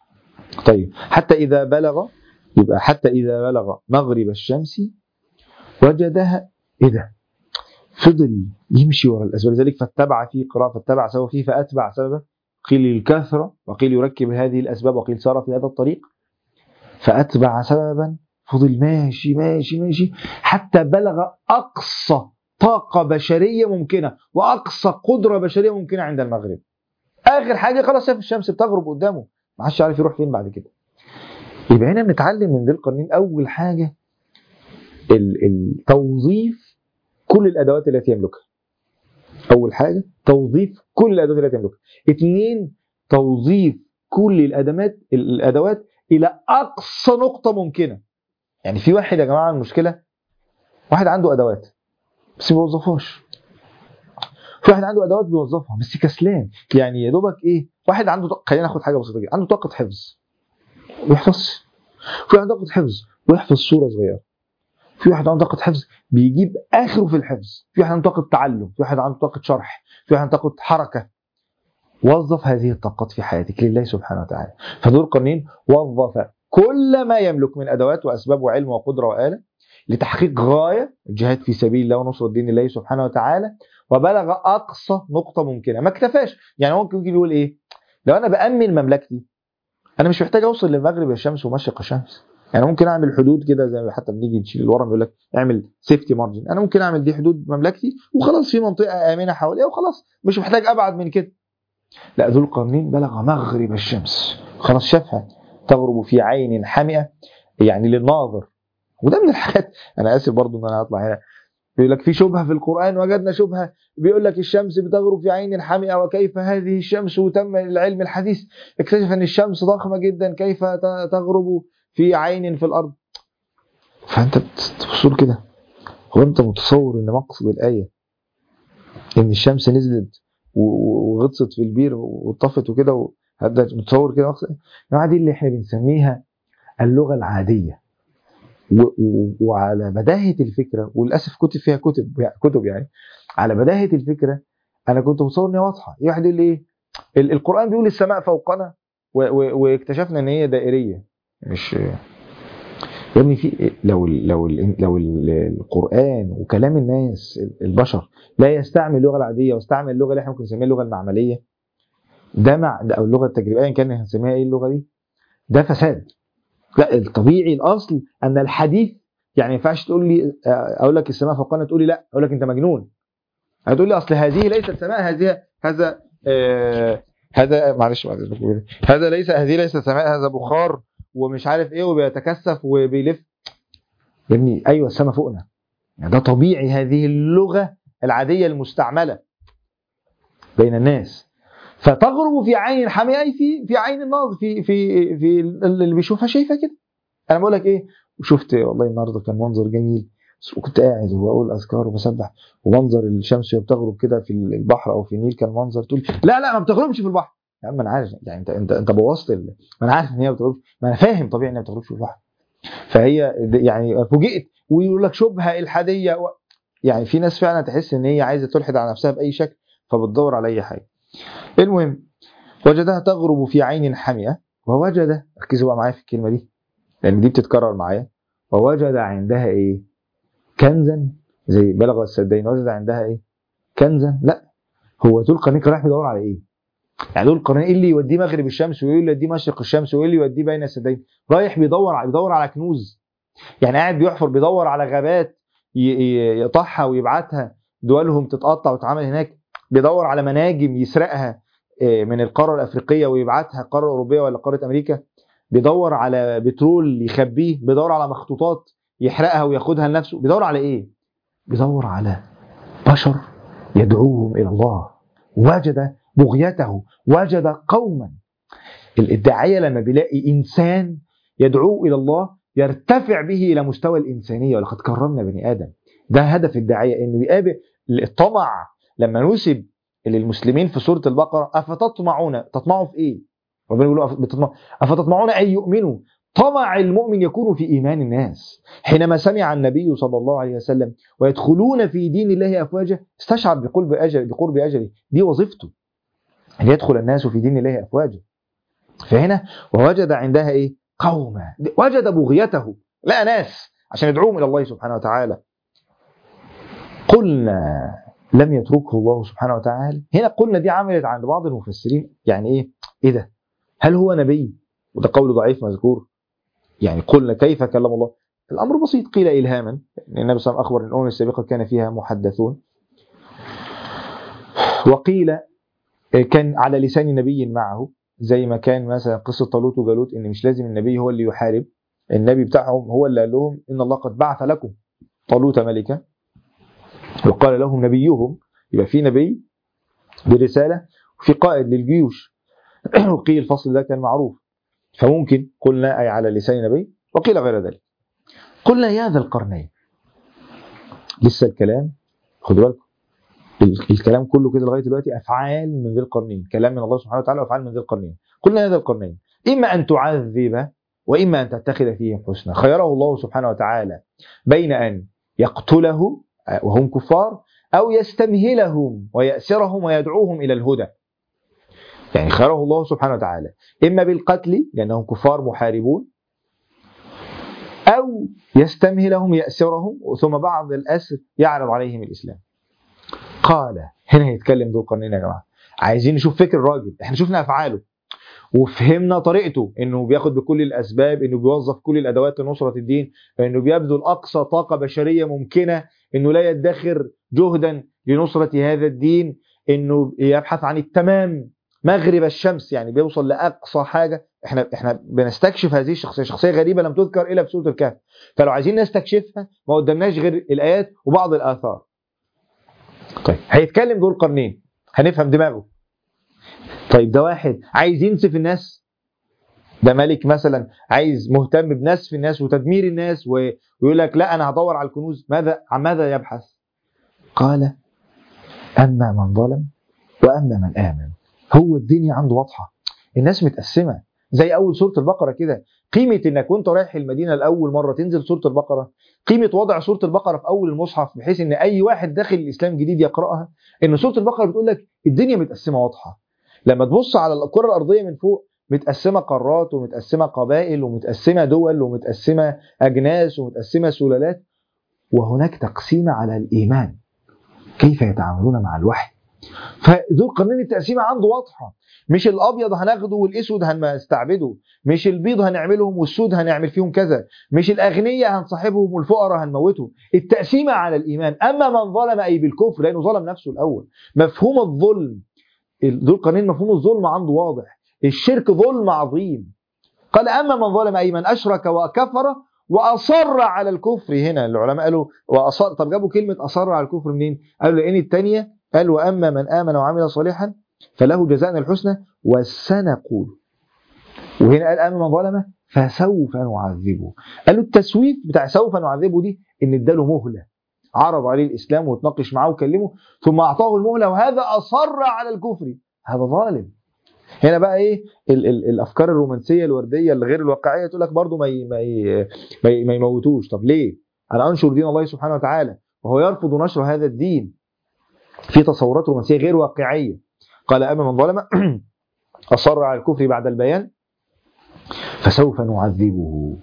طيب حتى اذا بلغ يبقى حتى اذا بلغ مغرب الشمس وجدها ايه ده فضل يمشي ورا الاسباب لذلك فاتبع فيه قراءه فاتبع سبب فيه فاتبع سببا قيل الكثره وقيل يركب هذه الاسباب وقيل سار في هذا الطريق فاتبع سببا فضل ماشي ماشي ماشي حتى بلغ اقصى طاقه بشريه ممكنه واقصى قدره بشريه ممكنه عند المغرب اخر حاجه خلاص شاف الشمس بتغرب قدامه ما حدش عارف يروح فين بعد كده يبقى هنا بنتعلم من ذي القرنين اول حاجه ال- التوظيف كل الادوات التي يملكها اول حاجه توظيف كل الادوات التي يملكها اثنين توظيف كل الادوات الادوات الى اقصى نقطه ممكنه يعني في واحد يا جماعه المشكله واحد عنده ادوات بس ما بيوظفهاش في واحد عنده ادوات بيوظفها بس كسلان يعني يا دوبك ايه واحد عنده طاقة خلينا ناخد حاجه بسيطه جدا عنده طاقه حفظ ويحفظ في واحد طاقه حفظ ويحفظ صوره صغيره في واحد عنده طاقه حفظ بيجيب اخره في الحفظ في واحد عنده طاقه تعلم في واحد عنده طاقه شرح في واحد عنده طاقه حركه وظف هذه الطاقات في حياتك لله سبحانه وتعالى فذو القرنين وظف كل ما يملك من ادوات واسباب وعلم وقدره واله لتحقيق غايه الجهاد في سبيل الله ونصره دين الله سبحانه وتعالى وبلغ اقصى نقطه ممكنه ما اكتفاش يعني ممكن يجي يقول ايه لو انا بامن مملكتي انا مش محتاج اوصل لمغرب الشمس ومشرق الشمس يعني ممكن اعمل حدود كده زي ما حتى بنيجي نشيل الورم يقول لك اعمل سيفتي مارجن انا ممكن اعمل دي حدود مملكتي وخلاص في منطقه امنه حواليها وخلاص مش محتاج ابعد من كده لا ذو القرنين بلغ مغرب الشمس خلاص شافها تغرب في عين حمئه يعني للناظر وده من الحاجات انا اسف برضو ان انا هطلع هنا بيقول لك في شبهه في القران وجدنا شبهه بيقول لك الشمس بتغرب في عين حمئه وكيف هذه الشمس وتم العلم الحديث اكتشف ان الشمس ضخمه جدا كيف ت- تغرب في عين في الارض فانت بتبص كده هو انت متصور ان مقصد الايه ان الشمس نزلت و- و- وغطست في البير واتطفت وكده و- هذا متصور كده مقصد الجماعه دي اللي احنا بنسميها اللغه العاديه و- و- وعلى بداهه الفكره وللاسف كتب فيها كتب كتب يعني على بداهه الفكره انا كنت متصور ان هي واضحه واحد يقول لي ايه ال- القران بيقول السماء فوقنا و- و- واكتشفنا ان هي دائريه مش يا ابني في لو ال لو ال لو ال القران وكلام الناس البشر لا يستعمل اللغه العاديه واستعمل اللغه اللي احنا ممكن نسميها اللغه المعمليه ده مع ده او اللغه التجريبيه ايا كان هنسميها ايه اللغه دي ده فساد لا الطبيعي الاصل ان الحديث يعني ما ينفعش تقول لي اقول لك السماء فوقنا تقول لي لا اقول لك انت مجنون هتقول لي اصل هذه ليست سماء هذه هذا آه هذا معلش معلش هذا ليس هذه ليست سماء هذا بخار ومش عارف ايه وبيتكثف وبيلف يا ابني ايوه السماء فوقنا يعني ده طبيعي هذه اللغه العاديه المستعمله بين الناس فتغرب في عين حمية أي في في عين الناظر في في في اللي بيشوفها شايفه كده انا بقول لك ايه وشفت والله النهارده كان منظر جميل وكنت قاعد وبقول اذكار وبسبح ومنظر الشمس وهي بتغرب كده في البحر او في النيل كان منظر تقول لا لا ما بتغربش في البحر يا عم انا عارف يعني انت انت انت بوظت ال... ما انا عارف ان هي ما بتغربش ما انا فاهم طبيعي انها ما بتغربش في البحر فهي يعني فوجئت ويقول لك شبهه الحاديه و... يعني في ناس فعلا تحس ان هي عايزه تلحد على نفسها باي شكل فبتدور على اي حاجه المهم وجدها تغرب في عين حمئه ووجد ركزوا بقى معايا في الكلمه دي لان دي بتتكرر معايا ووجد عندها ايه كنزا زي بلغ السدين وجد عندها ايه كنزا لا هو ذو القرنين كان رايح بيدور على ايه يعني ذو القرنين ايه اللي يوديه مغرب الشمس وايه اللي يوديه مشرق الشمس وايه اللي يوديه بين السدين رايح بيدور على بيدور على كنوز يعني قاعد بيحفر بيدور على غابات يقطعها ويبعتها دولهم تتقطع وتتعمل هناك بيدور على مناجم يسرقها من القاره الافريقيه ويبعتها القاره الاوروبيه ولا قاره امريكا بيدور على بترول يخبيه بيدور على مخطوطات يحرقها وياخدها لنفسه بيدور على ايه بيدور على بشر يدعوهم الى الله وجد بغيته وجد قوما الداعيه لما بيلاقي انسان يدعوه الى الله يرتفع به الى مستوى الانسانيه ولقد كرمنا بني ادم ده هدف الداعيه انه يقابل الطمع لما نسب للمسلمين في سوره البقره افتطمعون تطمعوا في ايه؟ ربنا بيقول افتطمعون ان يؤمنوا طمع المؤمن يكون في ايمان الناس حينما سمع النبي صلى الله عليه وسلم ويدخلون في دين الله افواجا استشعر بقرب اجل بقرب اجله دي وظيفته ان يدخل الناس في دين الله افواجا فهنا ووجد عندها ايه؟ قوما وجد بغيته لقى ناس عشان يدعوهم الى الله سبحانه وتعالى قلنا لم يتركه الله سبحانه وتعالى هنا قلنا دي عملت عند بعض المفسرين يعني ايه ايه ده هل هو نبي وده قول ضعيف مذكور يعني قلنا كيف كلم الله الامر بسيط قيل الهاما النبي صلى الله عليه وسلم اخبر ان الامم السابقه كان فيها محدثون وقيل كان على لسان نبي معه زي ما كان مثلا قصه طالوت وجالوت ان مش لازم النبي هو اللي يحارب النبي بتاعهم هو اللي قال لهم ان الله قد بعث لكم طالوت ملكا وقال لهم نبيهم يبقى في نبي برساله وفي قائد للجيوش وقيل الفصل ده كان معروف فممكن قلنا اي على لسان نبي وقيل غير ذلك قلنا يا ذا القرنين لسه الكلام خدوا بالكم الكلام كله كده لغايه دلوقتي افعال من ذي القرنين كلام من الله سبحانه وتعالى وافعال من ذي القرنين قلنا يا ذا القرنين اما ان تعذب واما ان تتخذ فيهم حسنا خيره الله سبحانه وتعالى بين ان يقتله وهم كفار او يستمهلهم ويأسرهم ويدعوهم الى الهدى يعني خيره الله سبحانه وتعالى اما بالقتل لانهم كفار محاربون او يستمهلهم يأسرهم ثم بعد الاسر يعرض عليهم الاسلام قال هنا هيتكلم ذو القرنين يا جماعه عايزين نشوف فكر الراجل احنا شفنا افعاله وفهمنا طريقته انه بياخد بكل الاسباب انه بيوظف كل الادوات لنصره الدين انه بيبذل اقصى طاقه بشريه ممكنه انه لا يدخر جهدا لنصره هذا الدين انه يبحث عن التمام مغرب الشمس يعني بيوصل لاقصى حاجه احنا احنا بنستكشف هذه الشخصيه شخصيه غريبه لم تذكر الا في سوره الكهف فلو عايزين نستكشفها ما قدامناش غير الايات وبعض الاثار طيب هيتكلم ذو القرنين هنفهم دماغه طيب ده واحد عايز ينسف الناس ده ملك مثلا عايز مهتم بنسف الناس وتدمير الناس ويقول لك لا انا هدور على الكنوز ماذا عن ماذا يبحث قال اما من ظلم واما من امن هو الدنيا عنده واضحه الناس متقسمه زي اول سوره البقره كده قيمه انك وانت رايح المدينه لاول مره تنزل سوره البقره قيمه وضع سوره البقره في اول المصحف بحيث ان اي واحد داخل الاسلام جديد يقراها ان سوره البقره بتقول لك الدنيا متقسمه واضحه لما تبص على الكره الارضيه من فوق متقسمه قارات ومتقسمه قبائل ومتقسمه دول ومتقسمه اجناس ومتقسمه سلالات وهناك تقسيمه على الايمان كيف يتعاملون مع الوحي فذو القرنين التقسيمه عنده واضحه مش الابيض هناخده والاسود هنستعبده مش البيض هنعملهم والسود هنعمل فيهم كذا مش الاغنياء هنصاحبهم والفقراء هنموتهم التقسيمه على الايمان اما من ظلم اي بالكفر لانه ظلم نفسه الاول مفهوم الظلم ذو القرنين مفهوم الظلم عنده واضح الشرك ظلم عظيم قال اما من ظلم اي من اشرك وكفر واصر على الكفر هنا العلماء قالوا واصر طب جابوا كلمه اصر على الكفر منين؟ قالوا لان الثانيه قال واما من امن وعمل صالحا فله جزاء الحسنى وسنقول وهنا قال اما من ظلم فسوف نعذبه قالوا التسويف بتاع سوف نعذبه دي ان اداله مهله عرض عليه الاسلام وتناقش معاه وكلمه ثم اعطاه المهله وهذا اصر على الكفر هذا ظالم هنا بقى ايه ال ال الافكار الرومانسيه الورديه الغير الواقعيه تقول لك برضه ما ي ما ي ما, ي ما يموتوش طب ليه؟ انا انشر دين الله سبحانه وتعالى وهو يرفض نشر هذا الدين في تصورات رومانسيه غير واقعيه قال اما من ظلم اصر على الكفر بعد البيان فسوف نعذبه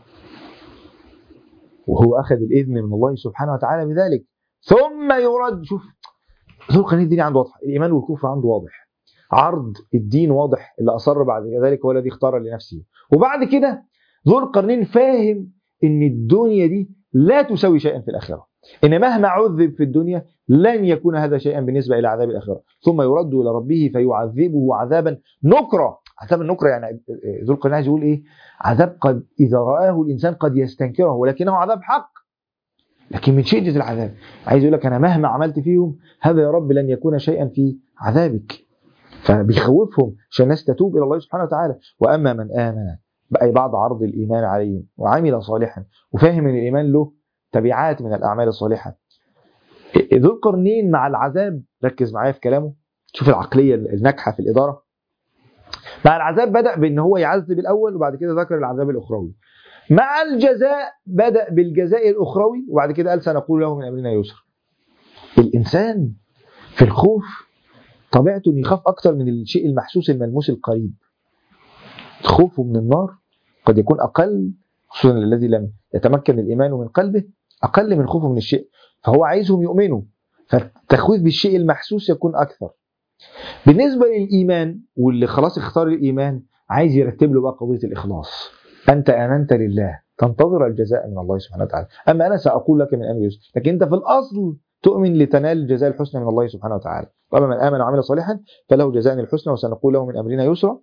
وهو اخذ الاذن من الله سبحانه وتعالى بذلك ثم يرد شوف ذو القرنين الدين عنده واضح الايمان والكفر عنده واضح عرض الدين واضح اللي اصر بعد ذلك هو الذي اختار لنفسه وبعد كده ذو القرنين فاهم ان الدنيا دي لا تساوي شيئا في الاخره ان مهما عذب في الدنيا لن يكون هذا شيئا بالنسبه الى عذاب الاخره ثم يرد الى ربه فيعذبه عذابا نكرا عذاب النكره يعني ذو القرنين عايز يقول ايه عذاب قد اذا راه الانسان قد يستنكره ولكنه عذاب حق لكن من شده العذاب عايز يقول لك انا مهما عملت فيهم هذا يا رب لن يكون شيئا في عذابك فبيخوفهم عشان الناس تتوب الى الله سبحانه وتعالى واما من امن اي بعد عرض الايمان عليهم وعمل صالحا وفاهم ان الايمان له تبعات من الاعمال الصالحه ذو القرنين مع العذاب ركز معايا في كلامه شوف العقليه الناجحه في الاداره مع العذاب بدا بان هو يعذب الاول وبعد كده ذكر العذاب الاخروي مع الجزاء بدا بالجزاء الاخروي وبعد كده قال سنقول له من امرنا يسر الانسان في الخوف طبيعته انه يخاف اكتر من الشيء المحسوس الملموس القريب خوفه من النار قد يكون اقل خصوصا الذي لم يتمكن الايمان من قلبه اقل من خوفه من الشيء فهو عايزهم يؤمنوا فالتخويف بالشيء المحسوس يكون اكثر بالنسبه للايمان واللي خلاص اختار الايمان عايز يرتب له بقى قضيه الاخلاص انت امنت لله تنتظر الجزاء من الله سبحانه وتعالى اما انا ساقول لك من امر يوسف لكن انت في الاصل تؤمن لتنال الجزاء الحسنى من الله سبحانه وتعالى واما من امن وعمل صالحا فله جزاء الحسنى وسنقول له من امرنا يسرا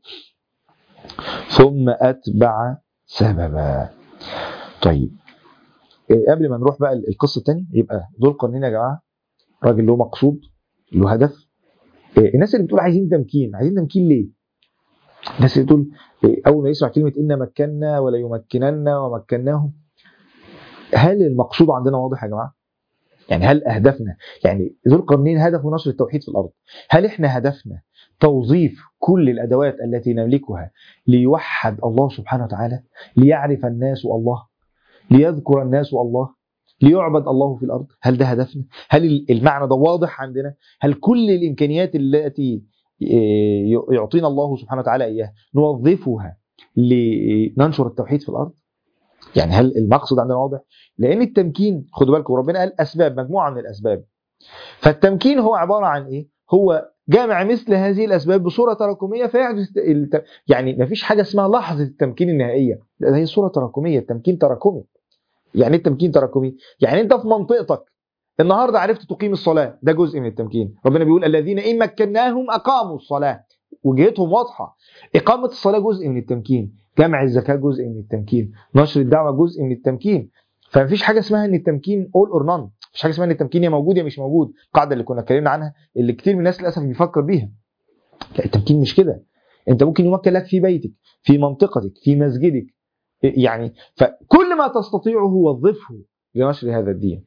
ثم اتبع سببا طيب إيه، قبل ما نروح بقى القصه الثانيه يبقى ذو القرنين يا جماعه راجل له مقصود له هدف إيه، الناس اللي بتقول عايزين تمكين عايزين تمكين ليه؟ الناس اللي بتقول إيه، اول ما يسمع كلمه ان مكنا ولا يمكنن ومكناهم هل المقصود عندنا واضح يا جماعه؟ يعني هل اهدافنا يعني ذو القرنين هدفه نشر التوحيد في الارض هل احنا هدفنا توظيف كل الادوات التي نملكها ليوحد الله سبحانه وتعالى ليعرف الناس الله ليذكر الناس الله ليعبد الله في الارض هل ده هدفنا هل المعنى ده واضح عندنا هل كل الامكانيات التي يعطينا الله سبحانه وتعالى اياها نوظفها لننشر التوحيد في الارض يعني هل المقصد عندنا واضح لان التمكين خدوا بالكم ربنا قال اسباب مجموعه من الاسباب فالتمكين هو عباره عن ايه هو جامع مثل هذه الاسباب بصوره تراكميه فيحدث الت... يعني ما فيش حاجه اسمها لحظه التمكين النهائيه ده هي صوره تراكميه التمكين تراكمي يعني ايه التمكين تراكمي يعني انت في منطقتك النهارده عرفت تقيم الصلاه ده جزء من التمكين ربنا بيقول الذين ان مكناهم اقاموا الصلاه وجهتهم واضحه اقامه الصلاه جزء من التمكين جمع الزكاه جزء من التمكين نشر الدعوه جزء من التمكين فمفيش حاجه اسمها ان التمكين اول اور نون مفيش حاجه اسمها ان التمكين يا موجود يا مش موجود القاعده اللي كنا اتكلمنا عنها اللي كتير من الناس للاسف بيفكر بيها لا التمكين مش كده انت ممكن يمكن لك في بيتك في منطقتك في مسجدك يعني فكل ما تستطيعه وظفه لنشر هذا الدين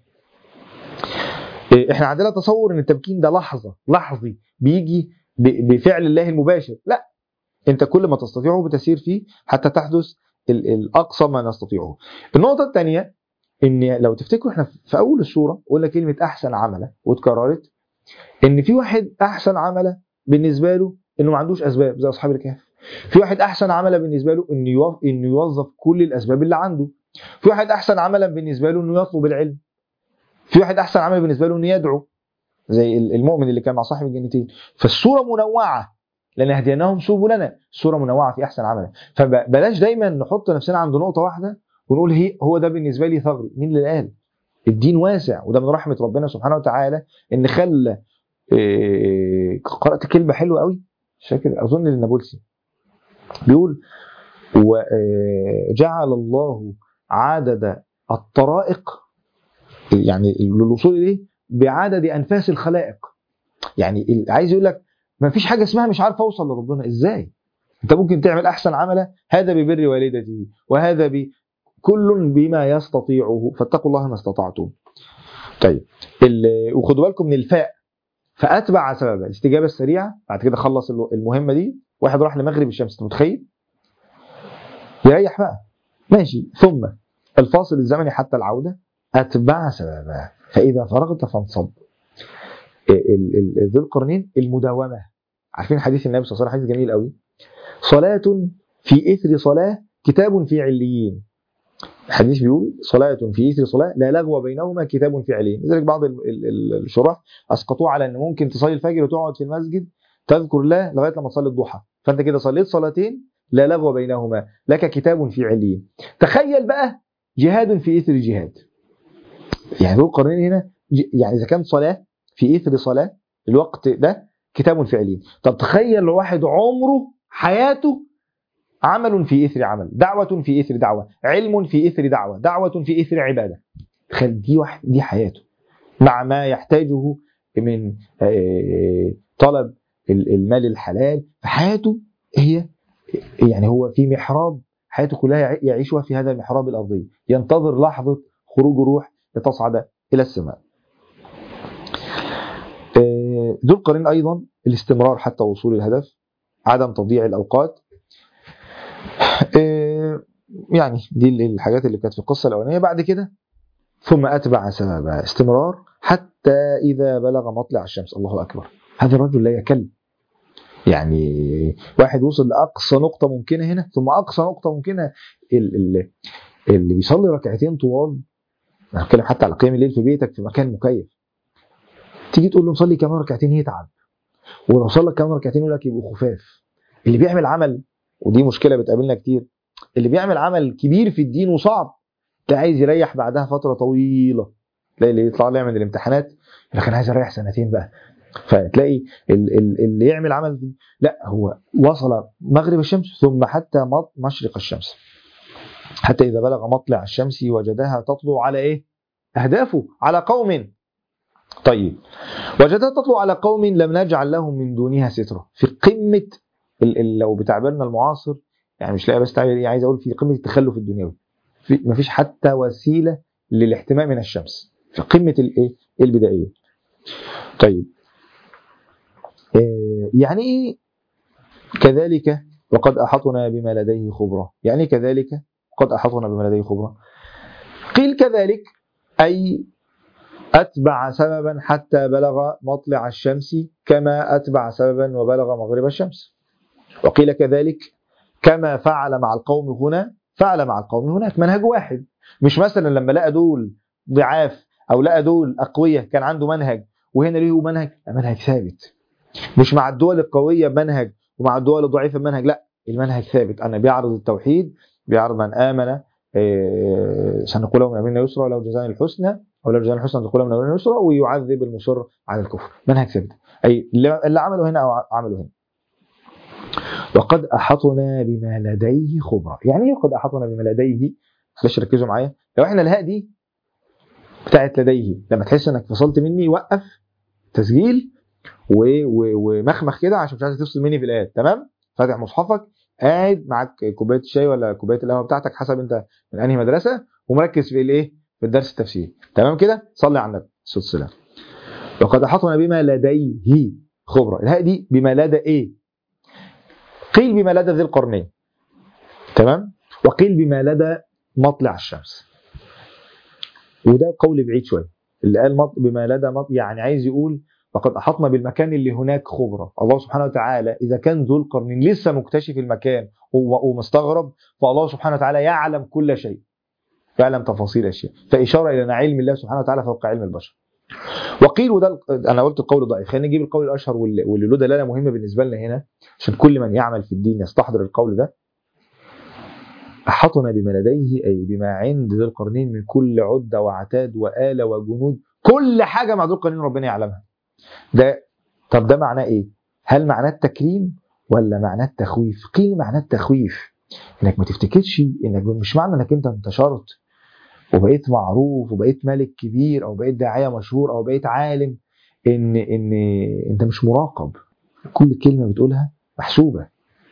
احنا عندنا تصور ان التمكين ده لحظه لحظي بيجي بفعل الله المباشر لا انت كل ما تستطيعه بتسير فيه حتى تحدث الاقصى ما نستطيعه النقطه الثانيه ان لو تفتكروا احنا في اول السوره قلنا كلمه احسن عمله واتكررت ان في واحد احسن عمله بالنسبه له انه ما عندوش اسباب زي اصحاب الكهف في واحد احسن عمله بالنسبه له انه انه يوظف كل الاسباب اللي عنده في واحد احسن عملا بالنسبه له انه يطلب العلم في واحد احسن عمل بالنسبه له انه يدعو زي المؤمن اللي كان مع صاحب الجنتين فالصوره منوعه لان هديناهم سبلنا الصوره منوعه في احسن عمل فبلاش دايما نحط نفسنا عند نقطه واحده ونقول هي هو ده بالنسبه لي ثغري مين اللي قال الدين واسع وده من رحمه ربنا سبحانه وتعالى ان خلى إيه قرات كلمه حلوه قوي مش فاكر اظن النابلسي بيقول وجعل الله عدد الطرائق يعني للوصول اليه بعدد انفاس الخلائق يعني عايز يقول لك ما فيش حاجه اسمها مش عارف اوصل لربنا ازاي انت ممكن تعمل احسن عمله هذا ببر والدته وهذا ب كل بما يستطيعه فاتقوا الله ما استطعتم طيب وخدوا بالكم من الفاء فاتبع سببا الاستجابه السريعه بعد كده خلص المهمه دي واحد راح لمغرب الشمس انت متخيل يريح بقى ماشي ثم الفاصل الزمني حتى العوده اتبع سببا فاذا فرغت فانصب ذو القرنين المداومه عارفين حديث النبي صلى الله عليه وسلم حديث جميل قوي صلاه في اثر صلاه كتاب في عليين الحديث بيقول صلاة في إثر صلاة لا لغو بينهما كتاب في عليين لذلك بعض الشراح أسقطوه على أن ممكن تصلي الفجر وتقعد في المسجد تذكر الله لغاية لما تصلي الضحى فأنت كده صليت صلاتين لا لغو بينهما لك كتاب في عليين تخيل بقى جهاد في إثر جهاد يعني ذو القرنين هنا يعني إذا كان صلاة في إثر صلاة الوقت ده كتاب في عليين طب تخيل واحد عمره حياته عمل في إثر عمل دعوة في إثر دعوة علم في إثر دعوة دعوة في إثر عبادة تخيل دي واحد دي حياته مع ما يحتاجه من طلب المال الحلال فحياته هي يعني هو في محراب حياته كلها يعيشها في هذا المحراب الأرضي ينتظر لحظة خروج الروح لتصعد إلى السماء ذو القرين أيضا الاستمرار حتى وصول الهدف عدم تضييع الأوقات يعني دي الحاجات اللي كانت في القصة الأولانية بعد كده ثم أتبع سببا استمرار حتى إذا بلغ مطلع الشمس الله أكبر هذا الرجل لا يكل يعني واحد وصل لأقصى نقطة ممكنة هنا ثم أقصى نقطة ممكنة اللي, اللي بيصلي ركعتين طوال أنا بتكلم حتى على قيام الليل في بيتك في مكان مكيف تيجي تقول له نصلي كمان ركعتين يتعب ولو صلى كمان ركعتين يقول لك يبقوا خفاف اللي بيعمل عمل ودي مشكله بتقابلنا كتير اللي بيعمل عمل كبير في الدين وصعب ده عايز يريح بعدها فتره طويله تلاقي اللي يطلع لي من الامتحانات يقول لك انا عايز اريح سنتين بقى فتلاقي ال- ال- اللي يعمل عمل لا هو وصل مغرب الشمس ثم حتى مط- مشرق الشمس حتى اذا بلغ مطلع الشمس وجدها تطلع على ايه اهدافه على قوم طيب وجدها تطلع على قوم لم نجعل لهم من دونها سترة في قمة ال- ال- لو بتعبيرنا المعاصر يعني مش لاقي بس تعبير ايه عايز اقول في قمة التخلف الدنيوي في مفيش حتى وسيلة للاحتماء من الشمس في قمة الايه البدائية طيب آه، يعني ايه كذلك وقد احطنا بما لديه خبرة يعني كذلك قد احطنا بما لديه خبرة قيل كذلك اي أتبع سببا حتى بلغ مطلع الشمس كما أتبع سببا وبلغ مغرب الشمس وقيل كذلك كما فعل مع القوم هنا فعل مع القوم هناك منهج واحد مش مثلا لما لقى دول ضعاف أو لقى دول أقوياء كان عنده منهج وهنا ليه منهج لا، منهج ثابت مش مع الدول القوية منهج ومع الدول الضعيفة منهج لا المنهج ثابت أنا بيعرض التوحيد بيعرض من آمن إيه، سنقول لهم أمرنا يسرا ولو جزاء الحسنى ولو جزاء الحسنى تقول من أمرنا يسرا ويعذب المصر على الكفر منهج ثابت أي اللي اللي عمله هنا أو عمله هنا وقد أحطنا بما لديه خبرة يعني ايه قد أحطنا بما لديه بس ركزوا معايا لو احنا الهاء دي بتاعت لديه لما تحس انك فصلت مني وقف تسجيل و... و... ومخمخ كده عشان مش عايز تفصل مني في الايات تمام فاتح مصحفك قاعد معاك كوبايه الشاي ولا كوبايه القهوه بتاعتك حسب انت من انهي مدرسه ومركز في الايه في الدرس التفسيري تمام كده صلي على النبي صلى الله عليه وسلم وقد احطنا بما لديه خبره الهاء دي بما لدى ايه قيل بما لدى ذي القرنين تمام وقيل بما لدى مطلع الشمس وده قول بعيد شويه اللي قال مط... بما لدى مط... يعني عايز يقول وقد احطنا بالمكان اللي هناك خبره الله سبحانه وتعالى اذا كان ذو القرنين لسه مكتشف المكان و- ومستغرب فالله سبحانه وتعالى يعلم كل شيء يعلم تفاصيل اشياء فاشاره الى ان علم الله سبحانه وتعالى فوق علم البشر وقيل وده انا قلت القول ضعيف خلينا نجيب القول الاشهر واللي واللي له دلاله مهمه بالنسبه لنا هنا عشان كل من يعمل في الدين يستحضر القول ده أحطنا بما لديه أي بما عند ذي القرنين من كل عدة وعتاد وآلة وجنود كل حاجة مع ذي القرنين ربنا يعلمها ده طب ده معناه إيه؟ هل معناه التكريم ولا معناه التخويف؟ قيل معناه التخويف إنك ما تفتكرش إنك مش معنى إنك أنت انتشرت وبقيت معروف وبقيت ملك كبير أو بقيت داعية مشهور أو بقيت عالم إن إن أنت مش مراقب كل كلمة بتقولها محسوبة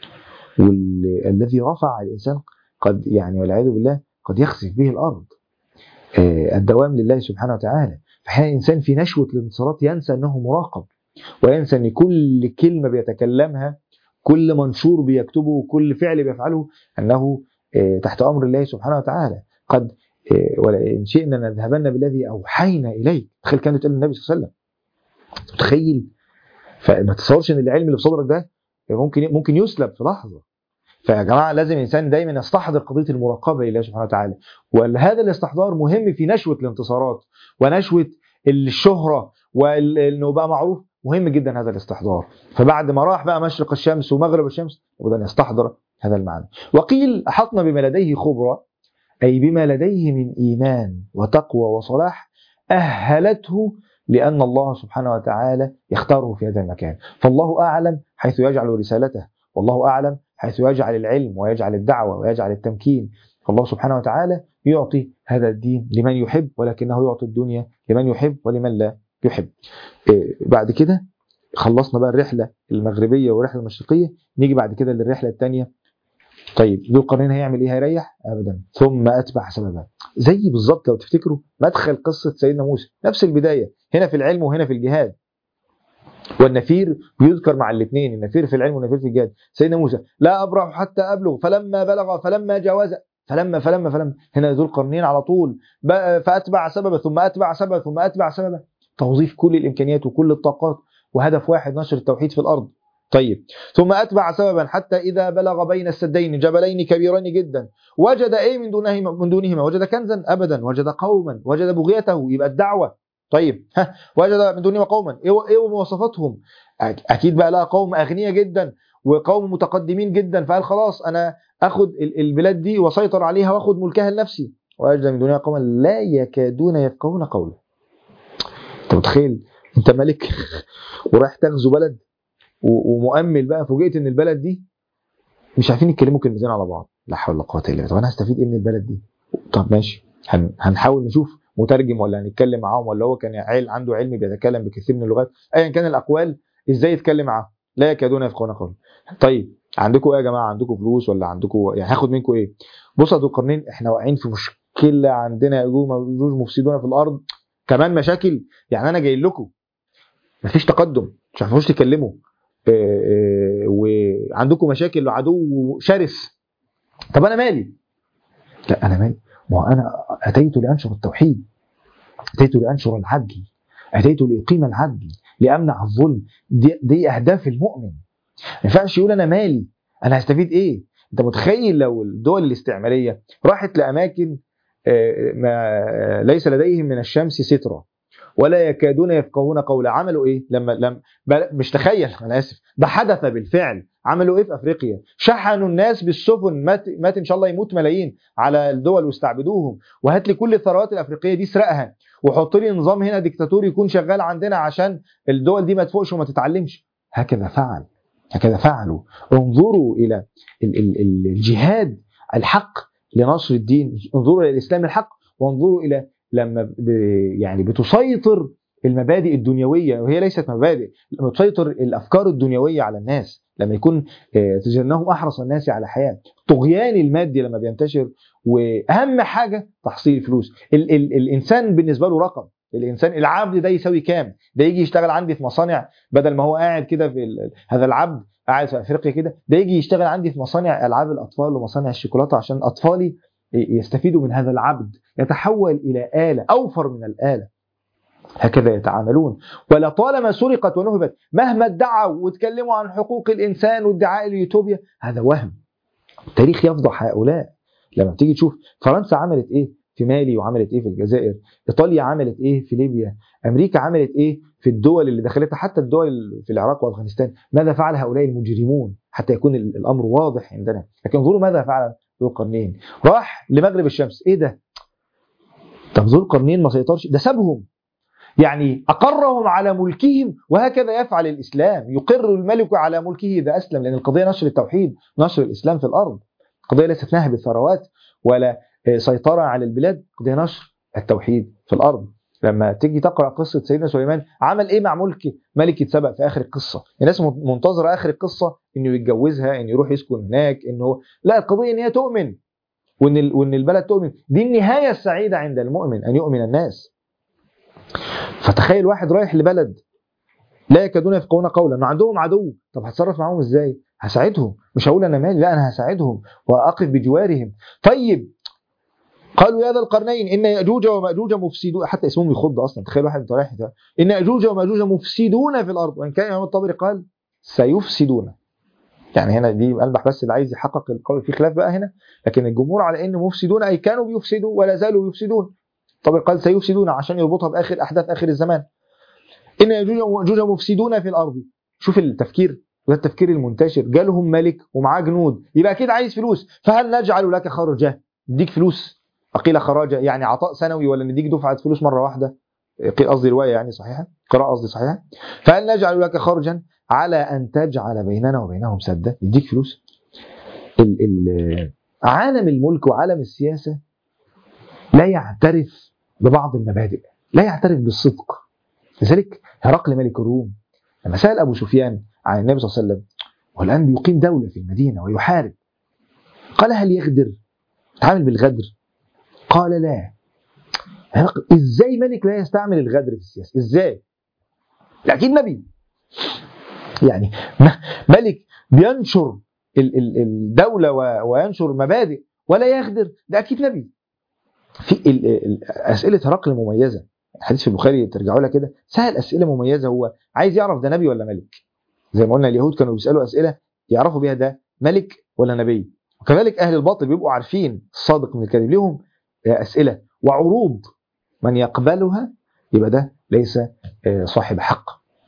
والذي رفع الإنسان قد يعني والعياذ بالله قد يخسف به الارض آه، الدوام لله سبحانه وتعالى فاحيانا الانسان في نشوه الانتصارات ينسى انه مراقب وينسى ان كل كلمه بيتكلمها كل منشور بيكتبه كل فعل بيفعله انه آه، تحت امر الله سبحانه وتعالى قد آه، ولئن شئنا نذهبن بالذي اوحينا اليك تخيل كانت تقول النبي صلى الله عليه وسلم تخيل فما تتصورش ان العلم اللي في صدرك ده ممكن ممكن يسلب في لحظه فيا جماعه لازم الانسان دايما يستحضر قضيه المراقبه لله سبحانه وتعالى وهذا الاستحضار مهم في نشوه الانتصارات ونشوه الشهره وانه بقى معروف مهم جدا هذا الاستحضار فبعد ما راح بقى مشرق الشمس ومغرب الشمس لابد ان يستحضر هذا المعنى وقيل احطنا بما لديه خبره اي بما لديه من ايمان وتقوى وصلاح اهلته لان الله سبحانه وتعالى يختاره في هذا المكان فالله اعلم حيث يجعل رسالته والله اعلم حيث يجعل العلم ويجعل الدعوة ويجعل التمكين فالله سبحانه وتعالى يعطي هذا الدين لمن يحب ولكنه يعطي الدنيا لمن يحب ولمن لا يحب إيه بعد كده خلصنا بقى الرحلة المغربية والرحلة المشرقية نيجي بعد كده للرحلة الثانية طيب ذو القرنين هيعمل ايه هيريح ابدا ثم اتبع سببا زي بالظبط لو تفتكروا مدخل قصة سيدنا موسى نفس البداية هنا في العلم وهنا في الجهاد والنفير بيذكر مع الاثنين النفير في العلم والنفير في الجهاد سيدنا موسى لا ابرح حتى ابلغ فلما بلغ فلما جاوز فلما فلما فلما هنا ذو القرنين على طول فاتبع سببا ثم اتبع سببا ثم اتبع سببا توظيف كل الامكانيات وكل الطاقات وهدف واحد نشر التوحيد في الارض طيب ثم اتبع سببا حتى اذا بلغ بين السدين جبلين كبيرين جدا وجد ايه من دونهما من دونهما وجد كنزا ابدا وجد قوما وجد بغيته يبقى الدعوه طيب ها وجد من دونهما قوما ايه ايه مواصفاتهم أك- اكيد بقى لها قوم اغنياء جدا وقوم متقدمين جدا فقال خلاص انا اخد ال- البلاد دي واسيطر عليها واخد ملكها لنفسي وجد من دونهما قوما لا يكادون يفقهون قولا انت متخيل انت ملك ورايح تغزو بلد و- ومؤمل بقى فوجئت ان البلد دي مش عارفين يتكلموا كلمتين على بعض لا حول ولا قوه الا بالله طب انا هستفيد ايه من البلد دي طب ماشي هن هنحاول نشوف مترجم ولا هنتكلم معاهم ولا هو كان عيل عنده علم بيتكلم بكثير من اللغات ايا كان الاقوال ازاي يتكلم معاهم لا يكادون يفقهون قولا طيب عندكم ايه يا جماعه عندكم فلوس ولا عندكم يعني هاخد منكم ايه بصوا يا ذو القرنين احنا واقعين في مشكله عندنا ياجوج وماجوج مفسدون في الارض كمان مشاكل يعني انا جاي لكم مفيش تقدم مش عارفوش تكلموا آه، آه، وعندكم مشاكل وعدو شرس طب انا مالي لا انا مالي ما هو انا اتيت لانشر التوحيد اتيت لانشر العدل اتيت لاقيم العدل لامنع الظلم دي, دي اهداف المؤمن ما ينفعش يقول انا مالي انا هستفيد ايه انت متخيل لو الدول الاستعماريه راحت لاماكن آه، ما ليس لديهم من الشمس سترة ولا يكادون يفقهون قولا عملوا ايه لما لم بل- مش تخيل انا اسف ده حدث بالفعل عملوا ايه في افريقيا شحنوا الناس بالسفن مات, مات ان شاء الله يموت ملايين على الدول واستعبدوهم وهات لي كل الثروات الافريقيه دي اسرقها وحط لي نظام هنا ديكتاتوري يكون شغال عندنا عشان الدول دي ما تفوقش وما تتعلمش هكذا فعل هكذا فعلوا انظروا الى ال- ال- ال- الجهاد الحق لنصر الدين انظروا الى الاسلام الحق وانظروا الى لما ب- يعني بتسيطر المبادئ الدنيويه وهي ليست مبادئ لما تسيطر الافكار الدنيويه على الناس لما يكون آه، تجنهم احرص الناس على حياه طغيان المادي لما بينتشر واهم حاجه تحصيل الفلوس ال ال الانسان بالنسبه له رقم الانسان العبد ده يساوي كام ده يجي يشتغل عندي في مصانع بدل ما هو قاعد كده في ال- هذا العبد قاعد في افريقيا كده ده يجي يشتغل عندي في مصانع العاب الاطفال ومصانع الشوكولاته عشان اطفالي يستفيدوا من هذا العبد يتحول الى اله اوفر من الاله هكذا يتعاملون ولطالما سرقت ونهبت مهما ادعوا واتكلموا عن حقوق الانسان وادعاء اليوتوبيا هذا وهم التاريخ يفضح هؤلاء لما بتيجي تشوف فرنسا عملت ايه في مالي وعملت ايه في الجزائر ايطاليا عملت ايه في ليبيا امريكا عملت ايه في الدول اللي دخلتها حتى الدول في العراق وافغانستان ماذا فعل هؤلاء المجرمون حتى يكون ال- الامر واضح عندنا لكن انظروا ماذا فعل ذو القرنين راح لمغرب الشمس ايه ده طب ذو القرنين ما سيطرش ده سابهم يعني أقرهم على ملكهم وهكذا يفعل الإسلام يقر الملك على ملكه إذا أسلم لأن القضية نشر التوحيد نشر الإسلام في الأرض القضية ليست نهب الثروات ولا آه، سيطرة على البلاد قضية نشر التوحيد في الأرض لما تيجي تقرأ قصة سيدنا سليمان عمل إيه مع ملك ملكة سبأ في آخر القصة الناس منتظرة آخر القصة إنه يتجوزها إنه يروح يسكن هناك إنه هو لا القضية إن هي تؤمن وإن ال- وإن البلد تؤمن دي النهاية السعيدة عند المؤمن أن يؤمن الناس فتخيل واحد رايح لبلد لا يكادون يفقهون قولا ما عندهم عدو طب هتصرف معاهم ازاي هساعدهم مش هقول انا مالي لا انا هساعدهم واقف بجوارهم طيب قالوا يا ذا القرنين ان ياجوج وماجوج مفسدون حتى اسمهم يخض اصلا تخيل واحد انت رايح ده. ان ياجوج وماجوج مفسدون في الارض وان كان الامام الطبري قال سيفسدون يعني هنا دي البح بس اللي عايز يحقق القول في خلاف بقى هنا لكن الجمهور على ان مفسدون اي كانوا بيفسدوا ولا زالوا يفسدون طبعا قال سيفسدون عشان يربطها باخر احداث اخر الزمان ان ياجوج وماجوج مفسدون في الارض شوف التفكير وده التفكير المنتشر جالهم ملك ومعاه جنود يبقى اكيد عايز فلوس فهل نجعل لك خرجا نديك فلوس قيل خراجا يعني عطاء سنوي ولا نديك دفعه فلوس مره واحده قيل قصدي روايه يعني صحيحه قراءه قصدي صحيحه فهل نجعل لك خرجا على ان تجعل بيننا وبينهم سدا يديك فلوس ال ال عالم الملك وعالم السياسه لا يعترف ببعض المبادئ لا يعترف بالصدق لذلك هرقل ملك الروم لما سأل أبو سفيان عن النبي صلى الله عليه وسلم والآن بيقيم دولة في المدينة ويحارب قال هل يغدر تعامل بالغدر قال لا هرقل ازاي ملك لا يستعمل الغدر في السياسة ازاي لا اكيد نبي يعني م- ملك بينشر ال- ال- الدولة و- وينشر مبادئ ولا يغدر ده اكيد نبي في ال- ال- اسئله هرقل مميزه حديث في البخاري ترجعوا لها كده سأل اسئله مميزه هو عايز يعرف ده نبي ولا ملك زي ما قلنا اليهود كانوا بيسالوا اسئله يعرفوا بيها ده ملك ولا نبي وكذلك اهل الباطل بيبقوا عارفين الصادق من الكاذب لهم اسئله وعروض من يقبلها يبقى ده ليس آه، صاحب حق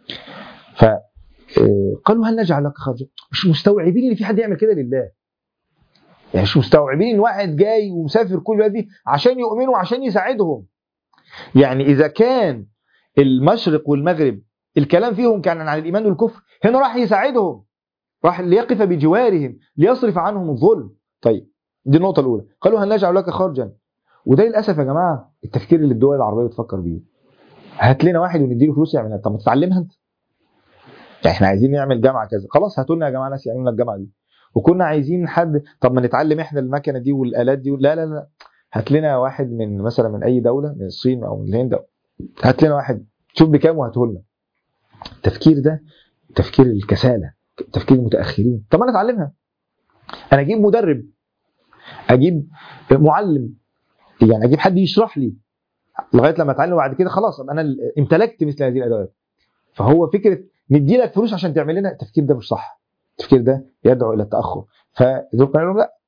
فقالوا هل نجعل لك خرجا مش مستوعبين ان في حد يعمل كده لله يعني مش مستوعبين ان واحد جاي ومسافر كل البلاد دي عشان يؤمنوا عشان يساعدهم يعني اذا كان المشرق والمغرب الكلام فيهم كان عن الايمان والكفر هنا راح يساعدهم راح ليقف بجوارهم ليصرف عنهم الظلم طيب دي النقطه الاولى قالوا هل نجعل لك خرجا وده للاسف يا جماعه التفكير اللي الدول العربيه بتفكر بيه هات لنا واحد ونديله فلوس يعملها طب ما تتعلمها انت يعني احنا عايزين نعمل جامعه كذا خلاص هاتوا لنا يا جماعه ناس يعملوا لنا الجامعه دي وكنا عايزين حد طب ما نتعلم احنا المكنه دي والالات دي لا لا لا هات لنا واحد من مثلا من اي دوله من الصين او من الهند هات لنا واحد شوف بكام وهاته لنا التفكير ده تفكير الكساله تفكير المتاخرين طب ما انا اتعلمها انا اجيب مدرب اجيب معلم يعني اجيب حد يشرح لي لغايه لما اتعلم وبعد كده خلاص أبقى انا امتلكت مثل هذه الادوات فهو فكره ندي لك فلوس عشان تعمل لنا التفكير ده مش صح التفكير ده يدعو الى التاخر فذو قال لهم لا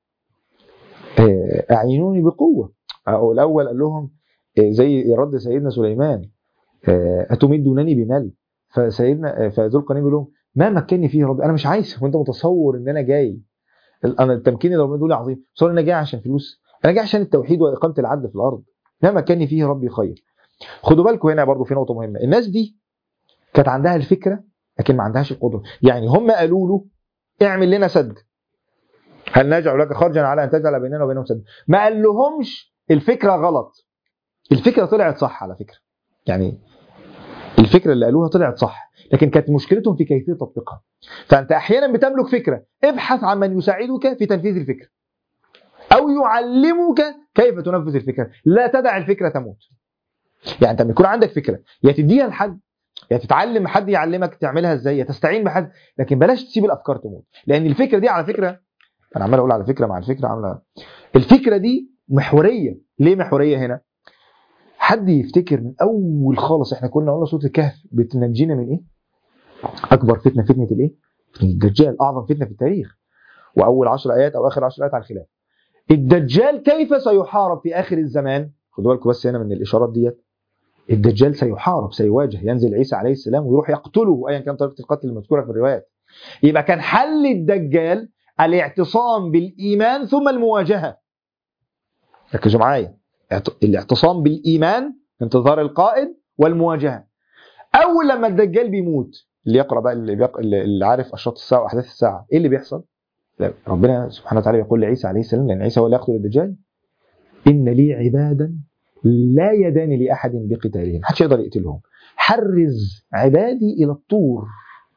آه، اعينوني بقوه أو الاول قال لهم آه، زي رد سيدنا سليمان آه، اتمدونني بمال فسيدنا آه، فذو القرنين بيقول لهم ما مكنني فيه ربي انا مش عايز وانت متصور ان انا جاي انا التمكين اللي ربنا دول عظيم صار انا جاي عشان فلوس انا جاي عشان التوحيد واقامه العدل في الارض ما مكنني فيه ربي خير خدوا بالكم هنا برضو في نقطه مهمه الناس دي كانت عندها الفكره لكن ما عندهاش القدره يعني هم قالوا له اعمل لنا سد هل نجعل لك خرجا على ان تجعل بيننا وبينهم سد ما قال لهمش الفكره غلط الفكره طلعت صح على فكره يعني الفكره اللي قالوها طلعت صح لكن كانت مشكلتهم في كيفيه تطبيقها فانت احيانا بتملك فكره ابحث عن من يساعدك في تنفيذ الفكره او يعلمك كيف تنفذ الفكره لا تدع الفكره تموت يعني انت لما يكون عندك فكره يا تديها لحد يا تتعلم حد يعلمك تعملها ازاي يا تستعين بحد لكن بلاش تسيب الافكار تموت لان الفكره دي على فكره انا عمال اقول على فكره مع الفكره عامله الفكره دي محوريه ليه محوريه هنا حد يفتكر من اول خالص احنا كنا قلنا سوره الكهف بتنجينا من ايه اكبر فتنه فتنه الايه فتنة الدجال اعظم فتنه في التاريخ واول عشر ايات او اخر عشر ايات على الخلاف الدجال كيف سيحارب في اخر الزمان خدوا بالكم بس هنا من الاشارات ديت الدجال سيحارب سيواجه ينزل عيسى عليه السلام ويروح يقتله ايا كان طريقه القتل المذكوره في الروايات يبقى كان حل الدجال الاعتصام بالايمان ثم المواجهه ركزوا معايا اعت- الاعتصام بالايمان انتظار القائد والمواجهه اول لما الدجال بيموت اللي يقرا بقى اللي, بيق... اللي عارف اشراط الساعه واحداث الساعه ايه اللي بيحصل؟ لا، ربنا سبحانه وتعالى يقول لعيسى عليه السلام لان عيسى هو اللي يقتل الدجال ان لي عبادا لا يدان لاحد بقتالهم محدش يقدر يقتلهم حرز عبادي الى الطور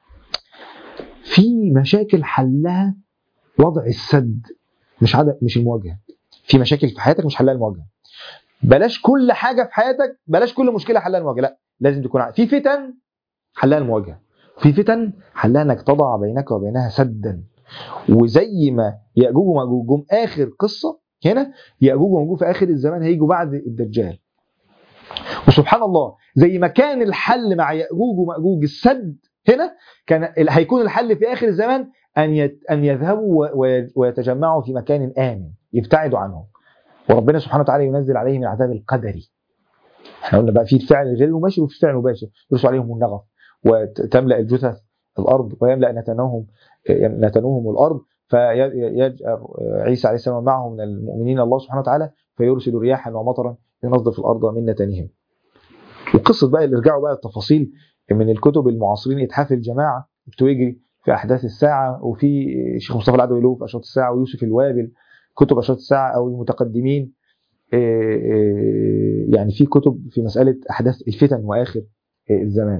في مشاكل حلها وضع السد مش عدد مش المواجهه في مشاكل في حياتك مش حلها المواجهه بلاش كل حاجه في حياتك بلاش كل مشكله حلها المواجهه لا لازم تكون عارف. في فتن حلها المواجهه في فتن حلها انك تضع بينك وبينها سدا وزي ما ياجوج وماجوج جم اخر قصه هنا ياجوج وماجوج في اخر الزمان هيجوا بعد الدجال وسبحان الله زي ما كان الحل مع ياجوج وماجوج السد هنا كان ال- هيكون الحل في اخر الزمان ان يت- ان يذهبوا و- و- ويتجمعوا في مكان امن يبتعدوا عنهم وربنا سبحانه وتعالى ينزل عليهم العذاب القدري احنا قلنا بقى في الفعل غير المباشر وفي الفعل المباشر يرسل عليهم النغف وتملا الجثث الارض ويملا نتنهم نتنوهم الارض فيجأر عيسى عليه السلام معه من المؤمنين الله سبحانه وتعالى فيرسل رياحا ومطرا لنظف الارض من نتنهم وقصه بقى اللي رجعوا بقى التفاصيل من الكتب المعاصرين اتحاف الجماعه التويجري في احداث الساعه وفي شيخ مصطفى العدوي له في اشراط الساعه ويوسف الوابل كتب اشراط الساعه او المتقدمين إيه إيه يعني في كتب في مساله احداث الفتن واخر إيه الزمان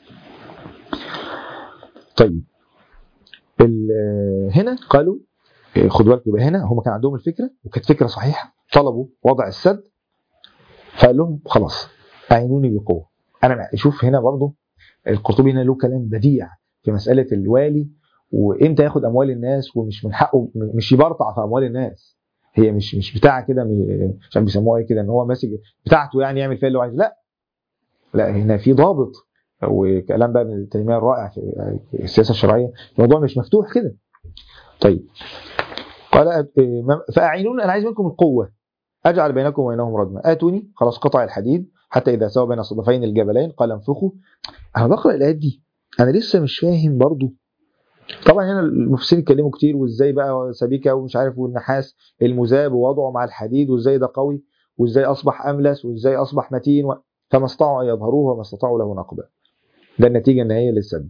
طيب ال- هنا قالوا إيه، خدوا بالكم يبقى هنا هم كان عندهم الفكره وكانت فكره صحيحه طلبوا وضع السد فقال لهم خلاص اعينوني بقوه انا شوف هنا برضو القرطبي هنا له كلام بديع في مساله الوالي وامتى ياخد اموال الناس ومش من حقه مش يبرطع في اموال الناس هي مش مش بتاعه كده م- عشان بيسموها ايه كده ان هو ماسك بتاعته يعني يعمل فيها اللي هو عايزه لا لا هنا في ضابط وكلام بقى من التنميه الرائع في في السياسه الشرعيه الموضوع مش مفتوح كده طيب قال فاعينون انا عايز منكم القوه اجعل بينكم وبينهم ردما اتوني خلاص قطع الحديد حتى اذا سوى بين صدفين الجبلين قال انفخوا انا بقرا الايات دي انا لسه مش فاهم برضو طبعا هنا المفسرين اتكلموا كتير وازاي بقى سبيكه ومش عارف والنحاس المذاب ووضعه مع الحديد وازاي ده قوي وازاي اصبح املس وازاي اصبح متين و... فما استطاعوا ان يظهروه وما استطاعوا له نقبا ده النتيجه النهائيه للسد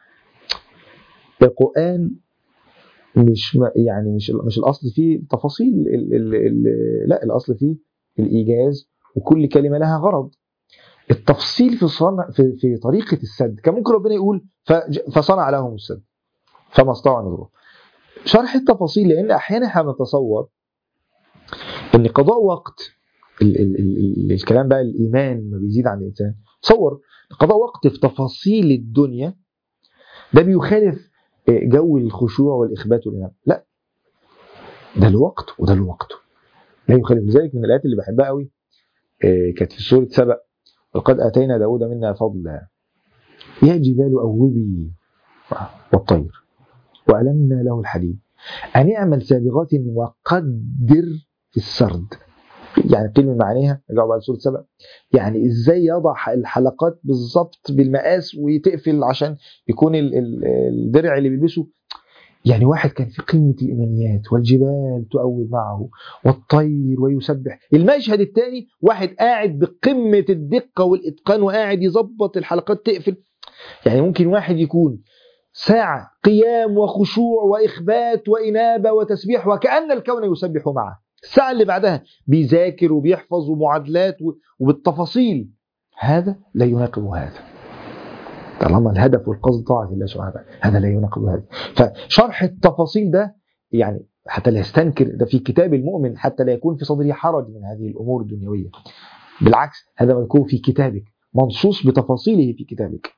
القران مش م- يعني مش مش الاصل فيه تفاصيل ال ال ال لا الاصل فيه الايجاز وكل كلمه لها غرض التفصيل في صنع في, في طريقه السد كان ممكن ربنا يقول فج- فصنع لهم السد فما استطاعوا ان يظهروه شرح التفاصيل لان احيانا احنا بنتصور ان قضاء وقت ال ال ال ال الكلام بقى الايمان ما بيزيد عن الانسان تصور قضاء وقت في تفاصيل الدنيا ده بيخالف جو الخشوع والاخبات والانابه لا ده له وقت وده له وقته لا يخالف لذلك من الايات اللي بحبها قوي آه، كانت في سوره سبأ وقد اتينا داود منا فضلا يا جبال اوبي والطير والمنا له الحديد ان اعمل سابغات وقدر في السرد يعني كلمة معناها رجعوا بقى لسورة سبأ يعني ازاي يضع الحلقات بالظبط بالمقاس وتقفل عشان يكون ال- ال- الدرع اللي بيلبسه يعني واحد كان في قمة الإيمانيات والجبال تؤوب معه والطير ويسبح المشهد الثاني واحد قاعد بقمة الدقة والإتقان وقاعد يظبط الحلقات تقفل يعني ممكن واحد يكون ساعة قيام وخشوع وإخبات وإنابة وتسبيح وكأن الكون يسبح معه الساعة اللي بعدها بيذاكر وبيحفظ ومعادلات و- وبالتفاصيل هذا لا يناقض هذا طالما الهدف والقصد طاعة الله سبحانه وتعالى هذا لا يناقض هذا فشرح التفاصيل ده يعني حتى لا يستنكر ده في كتاب المؤمن حتى لا يكون في صدره حرج من هذه الأمور الدنيوية بالعكس هذا مذكور في كتابك منصوص بتفاصيله في كتابك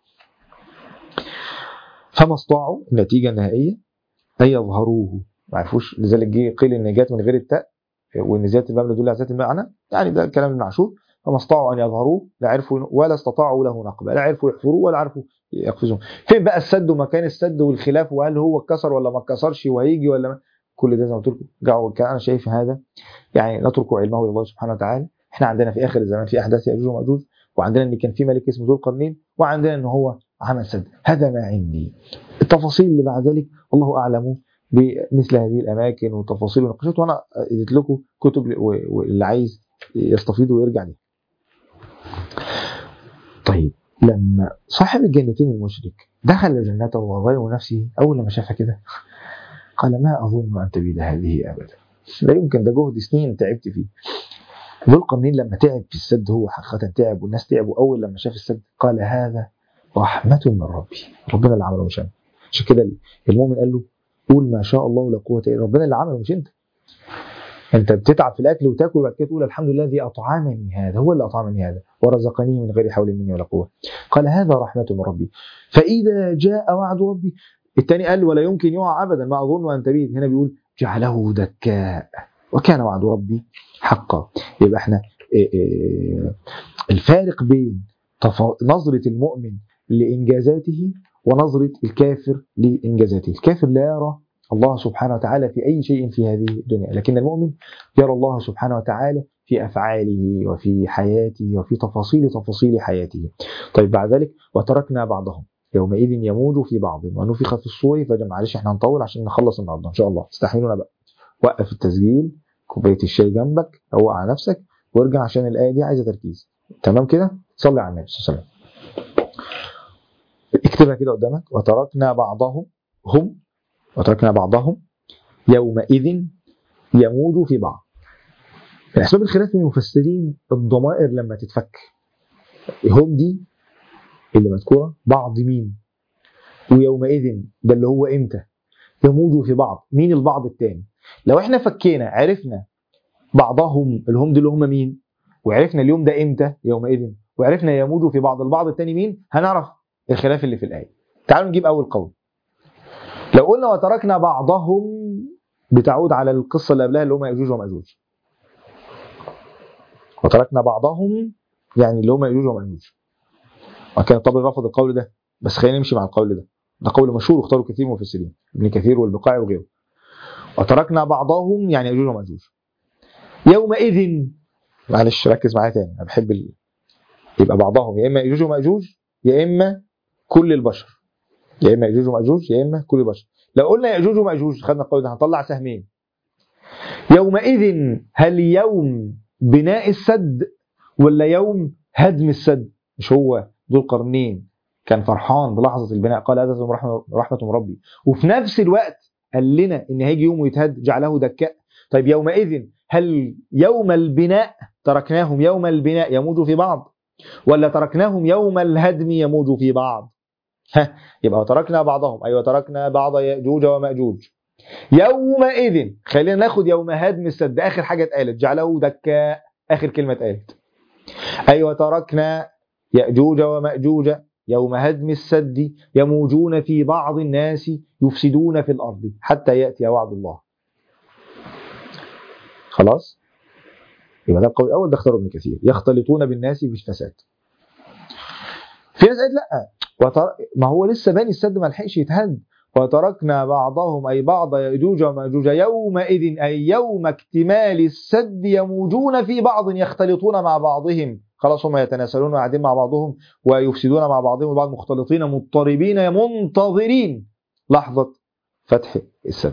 فما استطاعوا النتيجة النهائية أن يظهروه ما عرفوش لذلك جه قيل إن جات من غير التاء وإن زيادة المبنى تدل على ذات المعنى يعني ده كلام المعشور فما استطاعوا أن يظهروه لا عرفوا ولا استطاعوا له نقبا لا عرفوا يحفروه ولا عرفوا يقفزوه فين بقى السد ومكان السد والخلاف وهل هو اتكسر ولا ما اتكسرش وهيجي ولا ما كل ده زي ما قلت لكم جعوا كان انا شايف هذا يعني نترك علمه لله سبحانه وتعالى احنا عندنا في اخر الزمان في احداث ياجوج وماجوج وعندنا ان كان في ملك اسمه ذو القرنين وعندنا ان هو عمل سد هذا ما عندي التفاصيل اللي بعد ذلك الله اعلم بمثل هذه الاماكن والتفاصيل والنقاشات وانا اديت لكم كتب و- واللي عايز يستفيد ويرجع ليها طيب لما صاحب الجنتين المشرك دخل جنته وظلم نفسه اول لما شافها كده قال ما اظن ان تبيد هذه ابدا لا يمكن ده جهد سنين تعبت فيه ذو القرنين لما تعب في السد هو حقيقة تعب والناس تعبوا أول لما شاف السد قال هذا رحمة من ربي ربنا اللي عمله مش أنا عشان كده المؤمن قال له قول ما شاء الله لا قوة إلا ربنا اللي عمله مش أنت أنت بتتعب في الأكل وتاكل وبعد كده تقول الحمد لله الذي أطعمني هذا هو اللي أطعمني هذا ورزقني من غير حول مني ولا قوة قال هذا رحمة من ربي فإذا جاء وعد ربي الثاني قال ولا يمكن يقع أبدا ما أظن أن تبيد هنا بيقول جعله دكاء وكان وعد ربي حقا يبقى احنا إيه إيه الفارق بين تفا- نظرة المؤمن لإنجازاته ونظرة الكافر لإنجازاته الكافر لا يرى الله سبحانه وتعالى في أي شيء في هذه الدنيا لكن المؤمن يرى الله سبحانه وتعالى في أفعاله وفي حياته وفي تفاصيل تفاصيل حياته طيب بعد ذلك وتركنا بعضهم يومئذ يموج في بعض ونفخ في الصور فده معلش احنا هنطول عشان نخلص النهارده ان شاء الله استحملونا بقى وقف التسجيل كوبايه الشاي جنبك روق على نفسك وارجع عشان الايه دي عايزه تركيز تمام كده صلي على النبي صلى الله عليه وسلم اكتبها كده قدامك وتركنا بعضهم هم وتركنا بعضهم يومئذ يموج في بعض من اسباب الخلاف بين المفسرين الضمائر لما تتفك هم دي اللي مذكوره بعض مين ويومئذ ده اللي هو امتى يموج في بعض مين البعض التاني لو احنا فكينا عرفنا بعضهم اللي هم دول اللي هم مين وعرفنا اليوم ده امتى يومئذ وعرفنا يموج في بعض البعض التاني مين هنعرف الخلاف اللي في الآية تعالوا نجيب أول قول لو قلنا وتركنا بعضهم بتعود على القصة اللي قبلها اللي هم يأجوج ومأجوج وتركنا بعضهم يعني اللي هم يأجوج ومأجوج وكان الطبري رفض القول ده بس خلينا نمشي مع القول ده ده قول مشهور واختاروا كثير من المفسرين ابن كثير والبقاع وغيره وتركنا بعضهم يعني يأجوج ومأجوج يومئذ معلش ركز معايا تاني انا بحب ال... يبقى بعضهم يا اما ياجوج وماجوج يا اما كل البشر يا اما ياجوج وماجوج يا اما كل البشر لو قلنا ياجوج وماجوج خدنا القول ده هنطلع سهمين يومئذ هل يوم بناء السد ولا يوم هدم السد مش هو ذو القرنين كان فرحان بلحظه البناء قال هذا رحمه رحمه من ربي وفي نفس الوقت قال لنا ان هيجي يوم ويتهد جعله دكاء طيب يومئذ هل يوم البناء تركناهم يوم البناء يموج في بعض ولا تركناهم يوم الهدم يموج في بعض ها يبقى تركنا بعضهم ايوه تركنا بعض ياجوج وماجوج يومئذ خلينا ناخد يوم هدم السد اخر حاجه اتقالت جعله دكاء اخر كلمه اتقالت ايوه تركنا ياجوج وماجوج يوم هدم السد يموجون في بعض الناس يفسدون في الارض حتى ياتي وعد الله خلاص يبقى ده القول الاول ده اختاره ابن كثير يختلطون بالناس بالفساد في ناس قالت لا وتر... ما هو لسه باني السد ما لحقش يتهد وتركنا بعضهم اي بعض ياجوج وماجوج يومئذ اي يوم اكتمال السد يموجون في بعض يختلطون مع بعضهم خلاص هم يتناسلون وقاعدين مع بعضهم ويفسدون مع بعضهم البعض مختلطين مضطربين منتظرين لحظه فتح السد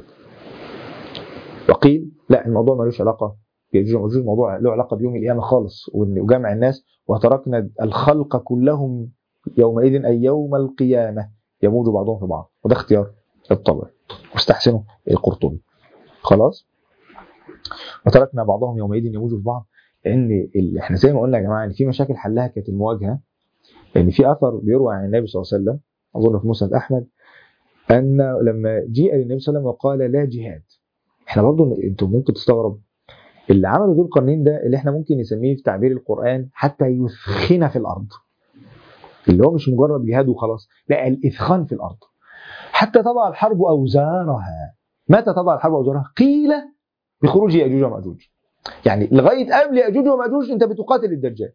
وقيل لا الموضوع ملوش علاقه بيأجوج وماجوج الموضوع له علاقه بيوم القيامه خالص وجمع الناس وتركنا الخلق كلهم يومئذ اي يوم القيامه يموج بعضهم في بعض وده اختيار الطبري واستحسنه القرطبي خلاص وتركنا بعضهم يومئذ يموج في بعض لان ال... احنا زي ما قلنا يا جماعه ان في مشاكل حلها كانت المواجهه لان في اثر بيروى عن النبي صلى الله عليه وسلم اظن في مسند احمد ان لما جيء للنبي صلى الله عليه وسلم وقال لا جهاد احنا برضه انتم ممكن تستغرب اللي عملوا ذو القرنين ده اللي احنا ممكن نسميه في تعبير القران حتى يثخن في الارض اللي هو مش مجرد جهاد وخلاص لا الاثخان في الارض حتى تضع الحرب اوزارها متى تضع الحرب اوزارها قيل بخروج ياجوج وماجوج يعني لغايه قبل ياجوج وماجوج انت بتقاتل الدجال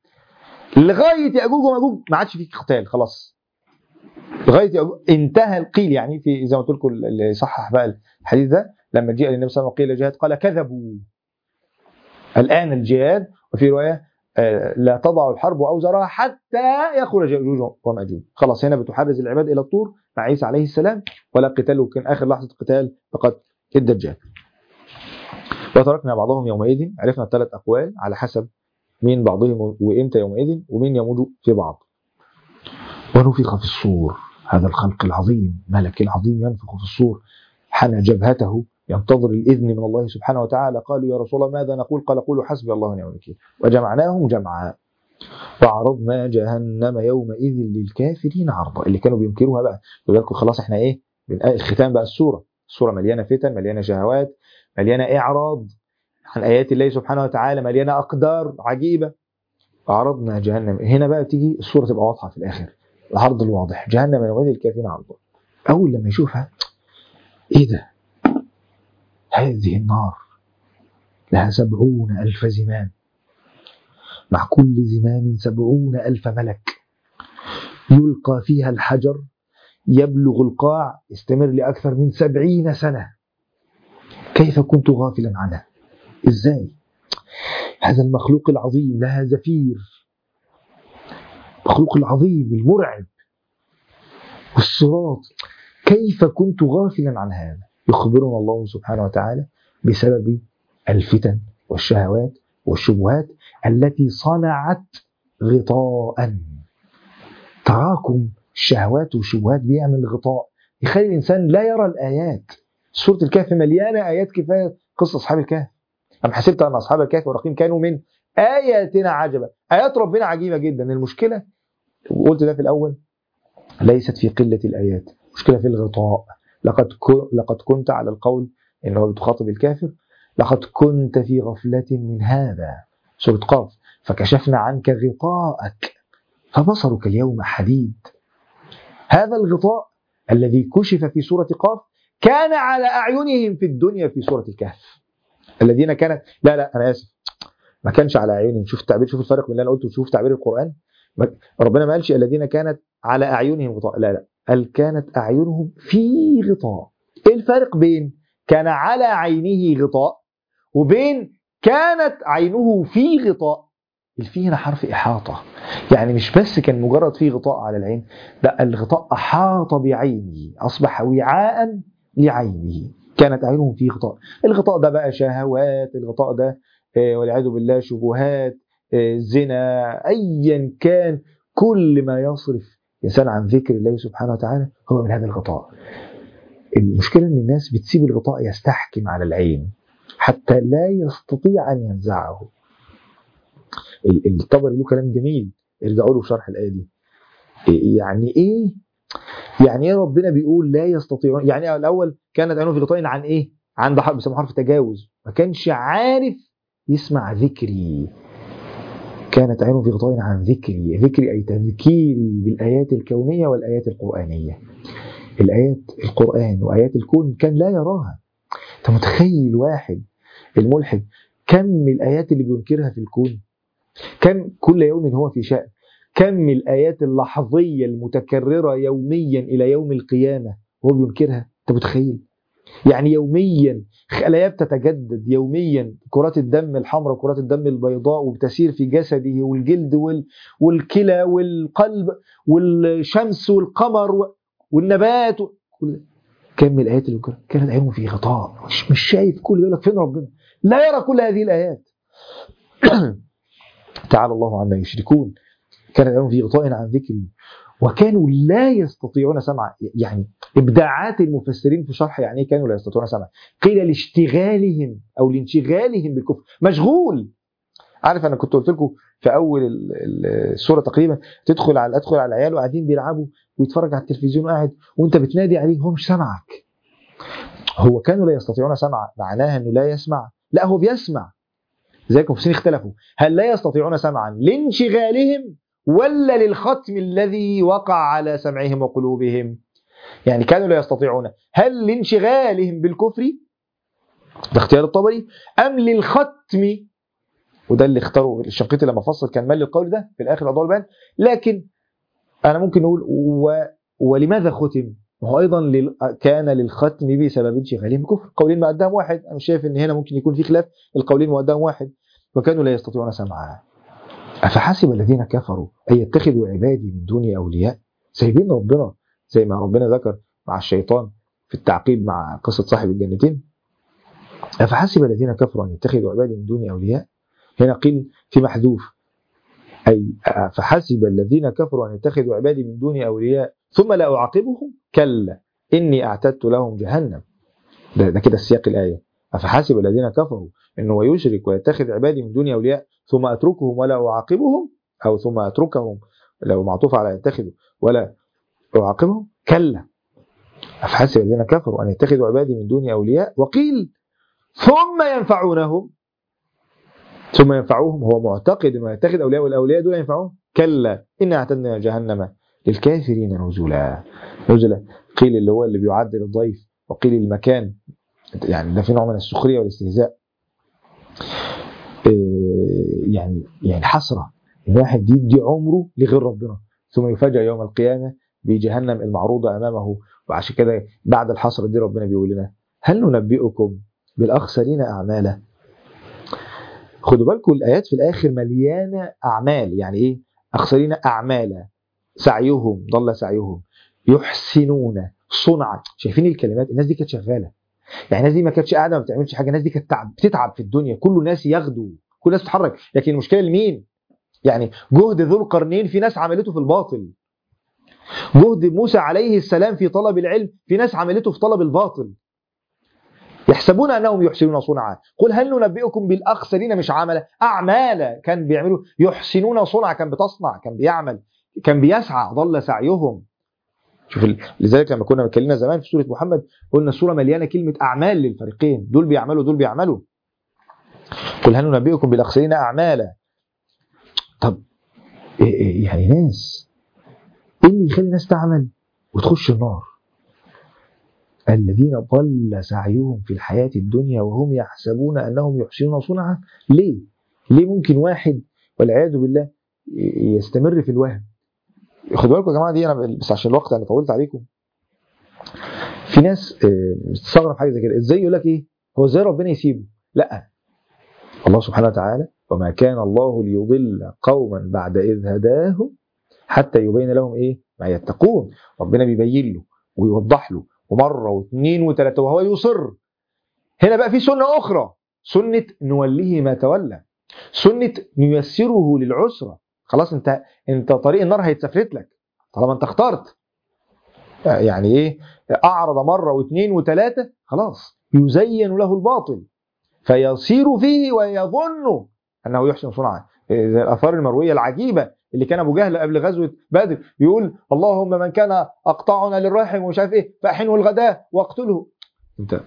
لغايه ياجوج وماجوج ما عادش فيك قتال خلاص لغايه يأجوج انتهى القيل يعني في زي ما قلت لكم اللي صحح بقى الحديث ده لما جاء للنبي صلى الله عليه وسلم قيل جهاد قال كذبوا الان الجهاد وفي روايه لا تضع الحرب اوزارها حتى يخرج ياجوج وماجوج خلاص هنا بتحرز العباد الى الطور مع عيسى عليه السلام ولا قتال وكان اخر لحظه قتال فقط الدجال وتركنا بعضهم يومئذ عرفنا الثلاث اقوال على حسب مين بعضهم وامتى يومئذ ومين يموج في بعض ونفخ في الصور هذا الخلق العظيم ملك العظيم ينفخ في الصور حنى جبهته ينتظر الإذن من الله سبحانه وتعالى قالوا يا رسول الله ماذا نقول قال قولوا حسبي الله ونعم الوكيل وجمعناهم جمعا وعرضنا جهنم يومئذ للكافرين عرضا اللي كانوا بينكروها بقى يقول لكم خلاص احنا ايه الختام بقى السوره السوره مليانه فتن مليانه شهوات مليانه اعراض عن ايات الله سبحانه وتعالى مليانه اقدار عجيبه وعرضنا جهنم هنا بقى تيجي الصوره تبقى واضحه في الاخر العرض الواضح جهنم يومئذ للكافرين عرضا اول لما يشوفها ايه ده هذه النار لها سبعون ألف زمام مع كل زمام سبعون ألف ملك يلقى فيها الحجر يبلغ القاع يستمر لأكثر من سبعين سنة كيف كنت غافلا عنها إزاي هذا المخلوق العظيم لها زفير المخلوق العظيم المرعب والصراط كيف كنت غافلا عن هذا يخبرنا الله سبحانه وتعالى بسبب الفتن والشهوات والشبهات التي صنعت غطاء تراكم الشهوات والشبهات بيعمل غطاء يخلي الانسان لا يرى الايات سوره الكهف مليانه ايات كفايه قصه اصحاب الكهف ام حسبت ان اصحاب الكهف والرقيم كانوا من اياتنا عجبا ايات ربنا عجيبه جدا المشكله وقلت ده في الاول ليست في قله الايات المشكله في الغطاء لقد لقد كنت على القول ان هو بتخاطب الكافر لقد كنت في غفلة من هذا سورة قاف فكشفنا عنك غطاءك فبصرك اليوم حديد هذا الغطاء الذي كشف في سورة قاف كان على أعينهم في الدنيا في سورة الكهف الذين كانت لا لا أنا آسف ما كانش على أعينهم شوف التعبير شوف الفرق بين اللي أنا قلته وشوف تعبير القرآن ربنا ما قالش الذين كانت على أعينهم غطاء لا لا قال كانت أعينهم في غطاء إيه الفرق بين كان على عينه غطاء وبين كانت عينه في غطاء الفي هنا حرف إحاطة يعني مش بس كان مجرد فيه غطاء على العين لا الغطاء أحاط بعينه أصبح وعاء لعينه كانت عينهم فيه غطاء الغطاء ده بقى شهوات الغطاء ده آه، والعياذ بالله شبهات آه، زنا أيا كان كل ما يصرف الإنسان عن ذكر الله سبحانه وتعالى هو من هذا الغطاء المشكلة إن الناس بتسيب الغطاء يستحكم على العين حتى لا يستطيع أن ينزعه ال- الطبري له كلام جميل ارجعوا له في شرح الآية دي إيه- يعني إيه يعني ايه ربنا بيقول لا يستطيعون يعني الاول كانت عينه في غطاء عن ايه عن ده حرف بيسموه حرف تجاوز ما كانش عارف يسمع ذكري كانت عينه في غطاء عن ذكري ذكري اي تذكيري بالايات الكونيه والايات القرانيه الايات القران وايات الكون كان لا يراها انت متخيل واحد الملحد كم الايات اللي بينكرها في الكون كم كل يوم هو في شأن كم الآيات اللحظية المتكررة يوميا إلى يوم القيامة هو بينكرها أنت متخيل يعني يوميا خلايا بتتجدد يوميا كرات الدم الحمراء وكرات الدم البيضاء وبتسير في جسده والجلد وال... والكلى والقلب والشمس والقمر و... والنبات و... كل ده. كم الآيات اللي بينكرها كانت عينه في غطاء مش, مش شايف كل ده يقول لك فين ربنا لا يرى كل هذه الآيات تعالى الله عما يشركون كان لهم في غطاء عن ذكري وكانوا لا يستطيعون سمع يعني ابداعات المفسرين في شرح يعني ايه كانوا لا يستطيعون سمع قيل لاشتغالهم او لانشغالهم بالكفر مشغول عارف انا كنت قلت لكم في اول ال- ال- السوره تقريبا تدخل على ادخل على العيال وقاعدين بيلعبوا ويتفرج على التلفزيون وقاعد وانت بتنادي عليه هو مش سامعك هو كانوا لا يستطيعون سمع معناها انه لا يسمع لا هو بيسمع لذلك المفسرين اختلفوا هل لا يستطيعون سمعا لانشغالهم ولا للختم الذي وقع على سمعهم وقلوبهم يعني كانوا لا يستطيعون هل لانشغالهم بالكفر ده اختيار الطبري ام للختم وده اللي اختاره الشنقيطي لما فصل كان مال القول ده في الاخر اضاء البيان لكن انا ممكن نقول و... ولماذا ختم وهو ايضا لل... كان للختم بسبب انشغالهم بالكفر قولين مقدام واحد انا شايف ان هنا ممكن يكون في خلاف القولين مقدام واحد وكانوا لا يستطيعون سمعها أفحسب الذين كفروا أن يتخذوا عبادي من دوني أولياء سايبين ربنا زي ما ربنا ذكر مع الشيطان في التعقيب مع قصة صاحب الجنتين أفحسب الذين كفروا أن يتخذوا عبادي من دوني أولياء هنا قيل في محذوف أي أفحسب الذين كفروا أن يتخذوا عبادي من دوني أولياء ثم لا أعاقبهم كلا إني أعتدت لهم جهنم ده, ده كده السياق الآية أفحسب الذين كفروا أنه يشرك ويتخذ عبادي من دوني أولياء ثم أتركهم ولا أعاقبهم أو ثم أتركهم لو معطوف على يتخذوا ولا أعاقبهم كلا أفحسب الذين كفروا أن يتخذوا عبادي من دوني أولياء وقيل ثم ينفعونهم ثم ينفعوهم هو معتقد أنه يتخذ أولياء والأولياء دول ينفعوهم كلا إن أعتدنا جهنم للكافرين نزلا نزلا قيل اللي هو اللي بيعدل الضيف وقيل المكان يعني ده في نوع من السخرية والاستهزاء إيه يعني يعني حسرة ان واحد يدي عمره لغير ربنا ثم يفاجأ يوم القيامة بجهنم المعروضة أمامه وعشان كده بعد الحسرة دي ربنا بيقول لنا هل ننبئكم بالأخسرين أعمالا خدوا بالكم الآيات في الآخر مليانة أعمال يعني إيه أخسرين أعمالا سعيهم ضل سعيهم يحسنون صنعا شايفين الكلمات الناس دي كانت شغالة يعني الناس دي ما كانتش قاعدة ما بتعملش حاجة الناس دي كانت تعب بتتعب في الدنيا كل الناس يغدو كل الناس بتتحرك لكن المشكلة لمين يعني جهد ذو القرنين في ناس عملته في الباطل جهد موسى عليه السلام في طلب العلم في ناس عملته في طلب الباطل يحسبون انهم يحسنون صنعا قل هل ننبئكم بالاخسرين مش عملا اعمالا كان بيعملوا يحسنون صنعا كان بتصنع كان بيعمل كان بيسعى ضل سعيهم شوف ال... لذلك لما كنا اتكلمنا زمان في سوره محمد قلنا السوره مليانه كلمه اعمال للفريقين دول بيعملوا دول بيعملوا قل هل ننبئكم بالاخسرين اعمالا طب إيه إيه يعني ناس ايه اللي يخلي الناس تعمل وتخش النار الذين ضل سعيهم في الحياة الدنيا وهم يحسبون أنهم يحسنون صنعا ليه؟ ليه ممكن واحد والعياذ بالله يستمر في الوهم خدوا بالكم يا جماعة دي أنا بس عشان الوقت أنا طولت عليكم في ناس بتستغرب حاجة زي كده إزاي يقول لك إيه؟ هو إزاي ربنا يسيبه؟ لا الله سبحانه وتعالى وما كان الله ليضل قوما بعد إذ هداهم حتى يبين لهم إيه ما يتقون ربنا بيبين له ويوضح له ومرة واثنين وثلاثة وهو يصر هنا بقى في سنة أخرى سنة نوليه ما تولى سنة نيسره للعسرة خلاص انت انت طريق النار هيتسفلت لك طالما انت اخترت يعني ايه اعرض مره واثنين وثلاثه خلاص يزين له الباطل فيصير فيه ويظن انه يحسن صنعا زي الاثار المرويه العجيبه اللي كان ابو جهل قبل غزوه بدر يقول اللهم من كان اقطعنا للرحم ومش عارف ايه فاحنه الغداء واقتله انت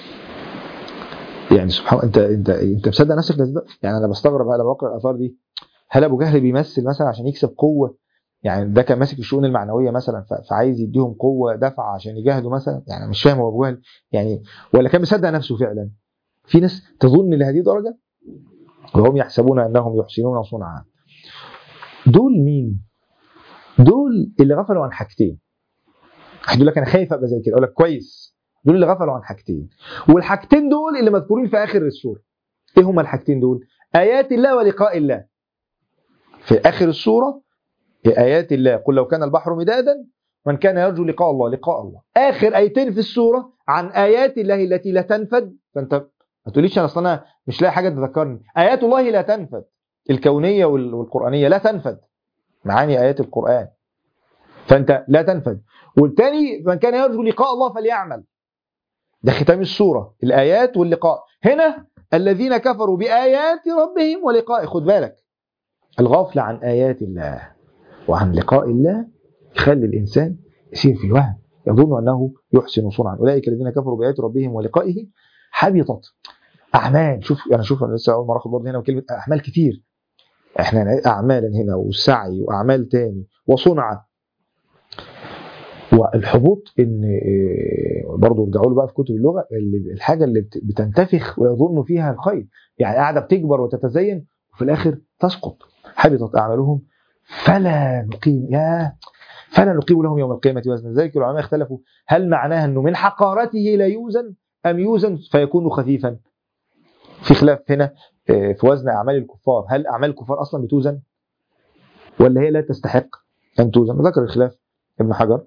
يعني سبحان انت انت انت مصدق نفسك لازم يعني انا بستغرب لما بقرا الاثار دي هل ابو جهل بيمثل مثلا عشان يكسب قوه يعني ده كان ماسك الشؤون المعنويه مثلا فعايز يديهم قوه دفع عشان يجاهدوا مثلا يعني مش فاهم هو ابو جهل يعني ولا كان مصدق نفسه فعلا في ناس تظن لهذه الدرجه وهم يحسبون انهم يحسنون صنعا دول مين دول اللي غفلوا عن حاجتين واحد يقول لك انا خايف ابقى زي كده اقول لك كويس دول اللي غفلوا عن حاجتين والحاجتين دول اللي مذكورين في اخر السوره ايه هما الحاجتين دول ايات الله ولقاء الله في اخر السوره ايات الله قل لو كان البحر مدادا من كان يرجو لقاء الله لقاء الله اخر ايتين في السوره عن ايات الله التي لا تنفد فانت ما تقوليش انا اصل انا مش لاقي حاجه تذكرني ايات الله لا تنفد الكونيه والقرانيه لا تنفد معاني ايات القران فانت لا تنفد والتاني من كان يرجو لقاء الله فليعمل ده ختام السوره الايات واللقاء هنا الذين كفروا بايات ربهم ولقائه خد بالك الغفله عن ايات الله وعن لقاء الله يخلي الانسان يسير في الوهم يظن انه يحسن صنعا اولئك الذين كفروا بايات ربهم ولقائه حبطت اعمال شوف انا شوف انا لسه اول مره اخد برضه هنا كلمه اعمال كتير احنا اعمالا هنا وسعي واعمال تاني وصنعه والحبوط ان برضه ارجعوا له بقى في كتب اللغه اللي الحاجه اللي بتنتفخ ويظن فيها الخير يعني قاعده بتكبر وتتزين وفي الاخر تسقط حبطت اعمالهم فلا نقيم يا فلا نقيم لهم يوم القيامه وزنا ذلك العلماء اختلفوا هل معناها انه من حقارته لا يوزن ام يوزن فيكون خفيفا في خلاف هنا في وزن اعمال الكفار هل اعمال الكفار اصلا بتوزن ولا هي لا تستحق ان توزن ذكر الخلاف ابن حجر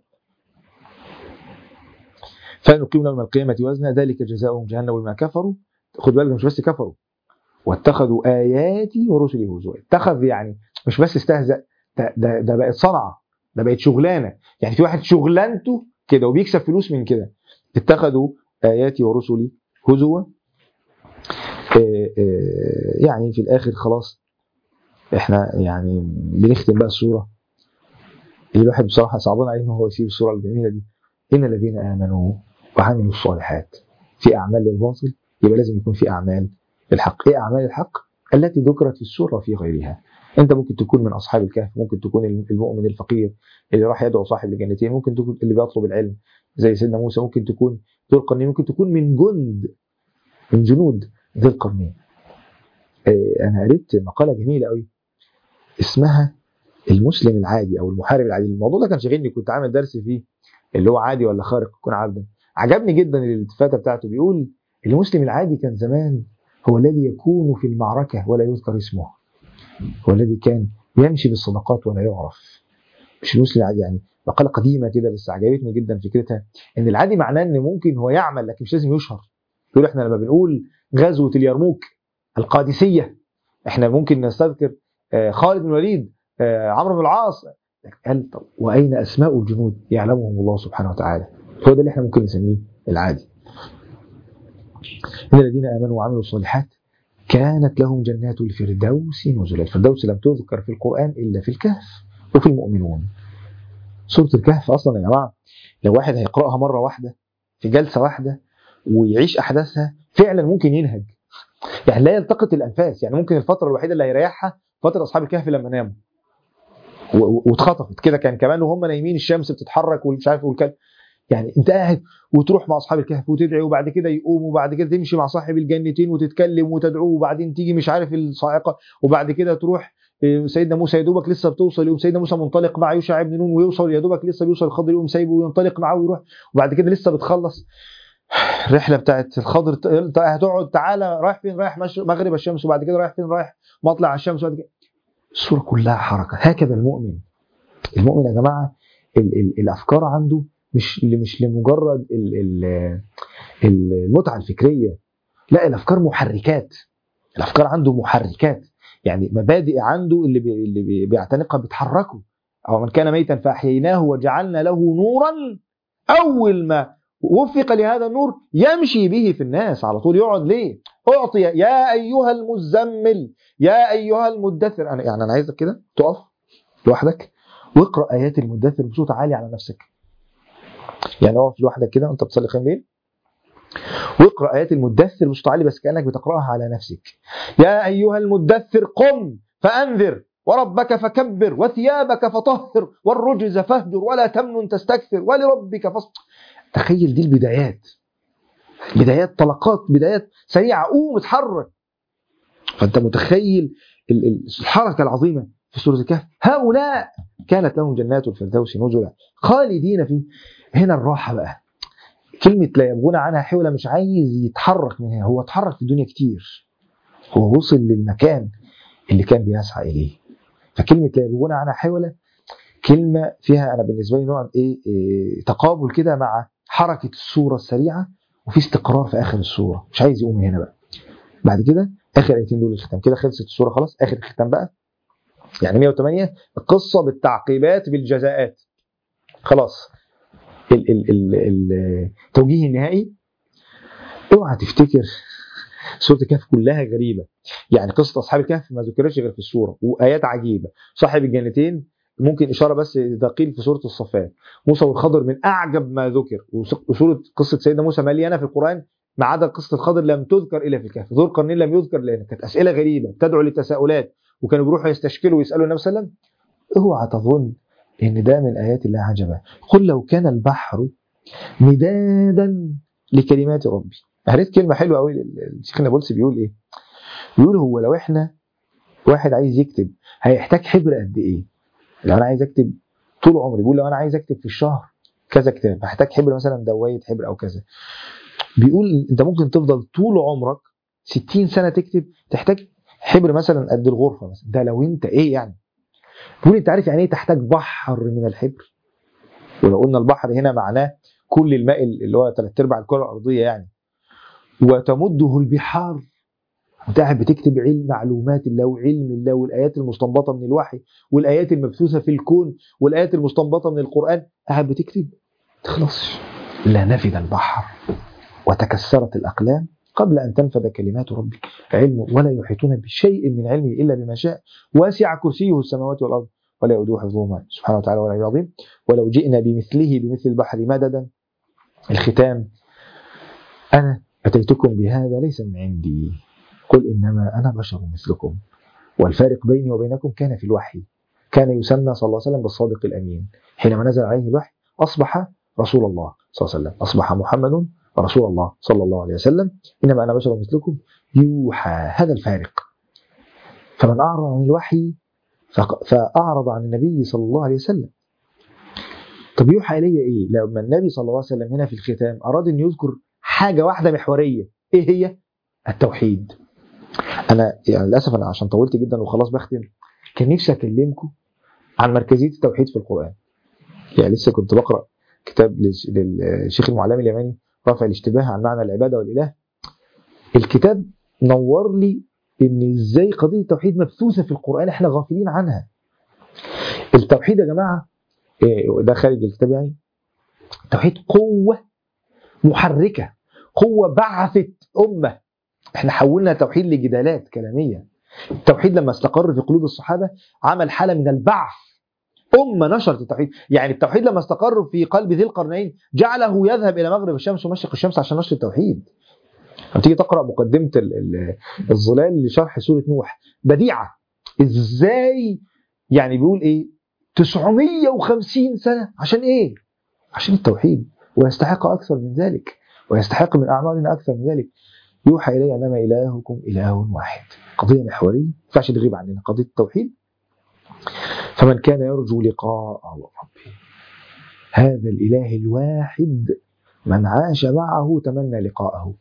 فنقيم لهم القيامة وزنا ذلك جزاؤهم جهنم بما كفروا خد بالك مش بس كفروا واتخذوا آياتي ورسلي هزوا اتخذ يعني مش بس استهزأ ده, ده, ده بقت صنعة ده بقت شغلانة يعني في واحد شغلانته كده وبيكسب فلوس من كده اتخذوا آياتي ورسلي هزوا يعني في الآخر خلاص احنا يعني بنختم بقى الصورة الواحد بصراحة صعبان عليه ان هو يسيب الصورة الجميلة دي إن الذين آمنوا وعملوا الصالحات في أعمال للباطل يبقى لازم يكون في أعمال الحق إيه أعمال الحق التي ذكرت في السورة في غيرها أنت ممكن تكون من أصحاب الكهف ممكن تكون المؤمن الفقير اللي راح يدعو صاحب الجنتين ممكن تكون اللي بيطلب العلم زي سيدنا موسى ممكن تكون ذو القرنين ممكن تكون من جند من جنود ذي القرنين أنا قريت مقالة جميلة قوي اسمها المسلم العادي أو المحارب العادي الموضوع ده كان شاغلني كنت عامل درس فيه اللي هو عادي ولا خارق يكون عبدا عجبني جدا الالتفاته بتاعته بيقول المسلم العادي كان زمان هو الذي يكون في المعركه ولا يذكر اسمه هو الذي كان يمشي بالصدقات ولا يعرف مش المسلم العادي يعني مقالة قديمة كده بس عجبتني جدا فكرتها ان العادي معناه ان ممكن هو يعمل لكن مش لازم يشهر يقول احنا لما بنقول غزوة اليرموك القادسية احنا ممكن نستذكر خالد بن الوليد عمرو بن العاص قال طب واين اسماء الجنود يعلمهم الله سبحانه وتعالى هو ده اللي احنا ممكن نسميه العادي ان الذين امنوا وعملوا الصالحات كانت لهم جنات الفردوس نزلا الفردوس لم تذكر في القران الا في الكهف وفي المؤمنون سوره الكهف اصلا يا جماعه لو واحد هيقراها مره واحده في جلسه واحده ويعيش احداثها فعلا ممكن ينهج يعني لا يلتقط الانفاس يعني ممكن الفتره الوحيده اللي هيريحها فتره اصحاب الكهف لما ناموا واتخطفت كده كان كمان وهم نايمين الشمس بتتحرك والمش عارف والكلام يعني انت قاعد وتروح مع اصحاب الكهف وتدعي وبعد كده يقوم وبعد كده تمشي مع صاحب الجنتين وتتكلم وتدعوه وبعدين تيجي مش عارف الصاعقه وبعد كده تروح سيدنا موسى يا دوبك لسه بتوصل يقوم سيدنا موسى منطلق مع يوشع بن نون ويوصل يا دوبك لسه بيوصل الخضر يقوم سايبه وينطلق معاه ويروح وبعد كده لسه بتخلص الرحله بتاعت الخضر ت- هتقعد تعالى رايح فين رايح مش- مغرب الشمس وبعد كده رايح فين رايح مطلع الشمس وبعد كده الصوره كلها حركه هكذا المؤمن المؤمن يا جماعه ال ال الافكار عنده مش مش لمجرد ال ال ال- المتعه الفكريه لا الافكار محركات الافكار عنده محركات يعني مبادئ عنده اللي بي اللي بي بيعتنقها بتحركه او من كان ميتا فاحييناه وجعلنا له نورا اول ما وفق لهذا النور يمشي به في الناس على طول يقعد ليه اعطي يا ايها المزمل يا ايها المدثر انا يعني انا عايزك كده تقف لوحدك واقرا ايات المدثر بصوت عالي على نفسك يعني اقف لوحدك كده وانت بتصلي قيام ليل واقرا ايات المدثر بصوت عالي بس كانك بتقراها على نفسك يا ايها المدثر قم فانذر وربك فكبر وثيابك فطهر والرجز فاهجر ولا تمنن تستكثر ولربك فاصبر تخيل دي البدايات بدايات طلقات بدايات سريعه قوم اتحرك فانت متخيل ال- ال- الحركه العظيمه في سوره الكهف هؤلاء كانت لهم جنات الفردوس نزلا خالدين فيه هنا الراحه بقى كلمه لا يبغون عنها حولا مش عايز يتحرك منها هو اتحرك في الدنيا كتير هو وصل للمكان اللي كان بيسعى اليه فكلمه لا يبغون عنها حولا كلمه فيها انا بالنسبه لي نوع ايه, إيه تقابل كده مع حركه الصوره السريعه وفي استقرار في اخر الصوره مش عايز يقوم هنا بقى بعد كده اخر ايتين دول الختام كده خلصت الصوره خلاص اخر الختام بقى يعني 108 القصه بالتعقيبات بالجزاءات خلاص ال ال ال ال التوجيه النهائي اوعى تفتكر سوره الكهف كلها غريبه يعني قصه اصحاب الكهف ما ذكرتش غير في السوره وايات عجيبه صاحب الجنتين ممكن اشاره بس ده قيل في سوره الصفات موسى والخضر من اعجب ما ذكر وسوره قصه سيدنا موسى مليانه في القران ما عدا قصه الخضر لم تذكر الا في الكهف ذو القرنين لم يذكر لان كانت اسئله غريبه تدعو للتساؤلات وكانوا بيروحوا يستشكلوا ويسالوا النبي صلى الله عليه وسلم اوعى تظن ان ده من ايات الله عجبا قل لو كان البحر مدادا لكلمات ربي قريت كلمه حلوه قوي الشيخ نابلسي بيقول ايه بيقول هو لو احنا واحد عايز يكتب هيحتاج حبر قد ايه لو انا عايز اكتب طول عمري بيقول لو انا عايز اكتب في الشهر كذا كتاب هحتاج حبر مثلا دوايه حبر او كذا بيقول انت ممكن تفضل طول عمرك 60 سنه تكتب تحتاج حبر مثلا قد الغرفه مثلا ده لو انت ايه يعني بيقول انت عارف يعني ايه تحتاج بحر من الحبر ولو قلنا البحر هنا معناه كل الماء اللي هو ثلاث ارباع الكره الارضيه يعني وتمده البحار وانت قاعد بتكتب علم معلومات الله وعلم الله والايات المستنبطه من الوحي والايات المبثوثه في الكون والايات المستنبطه من القران قاعد بتكتب تخلصش لا نفد البحر وتكسرت الاقلام قبل ان تنفذ كلمات ربك علمه ولا يحيطون بشيء من علمه الا بما شاء واسع كرسيه السماوات والارض ولا يؤوده حفظهما سبحانه وتعالى ولا العظيم ولو جئنا بمثله بمثل البحر مددا الختام انا اتيتكم بهذا ليس من عندي قل انما انا بشر مثلكم والفارق بيني وبينكم كان في الوحي كان يسمى صلى الله عليه وسلم بالصادق الامين حينما نزل عليه الوحي اصبح رسول الله صلى الله عليه وسلم اصبح محمد رسول الله صلى الله عليه وسلم انما انا بشر مثلكم يوحى هذا الفارق فمن اعرض عن الوحي فاعرض عن النبي صلى الله عليه وسلم طب يوحى الي ايه لما النبي صلى الله عليه وسلم هنا في الختام اراد ان يذكر حاجه واحده محوريه ايه هي التوحيد انا يعني للاسف انا عشان طولت جدا وخلاص بختم كان نفسي اكلمكم عن مركزيه التوحيد في القران يعني لسه كنت بقرا كتاب للشيخ المعلم اليماني رافع الاشتباه عن معنى العباده والاله الكتاب نور لي ان ازاي قضيه التوحيد مبثوثه في القران احنا غافلين عنها التوحيد يا جماعه ده خارج الكتاب يعني التوحيد قوه محركه قوه بعثت امه احنا حولنا التوحيد لجدالات كلاميه التوحيد لما استقر في قلوب الصحابه عمل حاله من البعث أمة نشرت التوحيد يعني التوحيد لما استقر في قلب ذي القرنين جعله يذهب إلى مغرب الشمس ومشرق الشمس عشان نشر التوحيد لما تيجي تقرأ مقدمة الظلال لشرح سورة نوح بديعة إزاي يعني بيقول إيه 950 سنة عشان إيه عشان التوحيد ويستحق أكثر من ذلك ويستحق من أعمالنا أكثر من ذلك يوحى إلي أنما إلهكم إله واحد قضية محورية ما ينفعش تغيب عننا قضية التوحيد فمن كان يرجو لقاء ربه هذا الإله الواحد من عاش معه تمنى لقاءه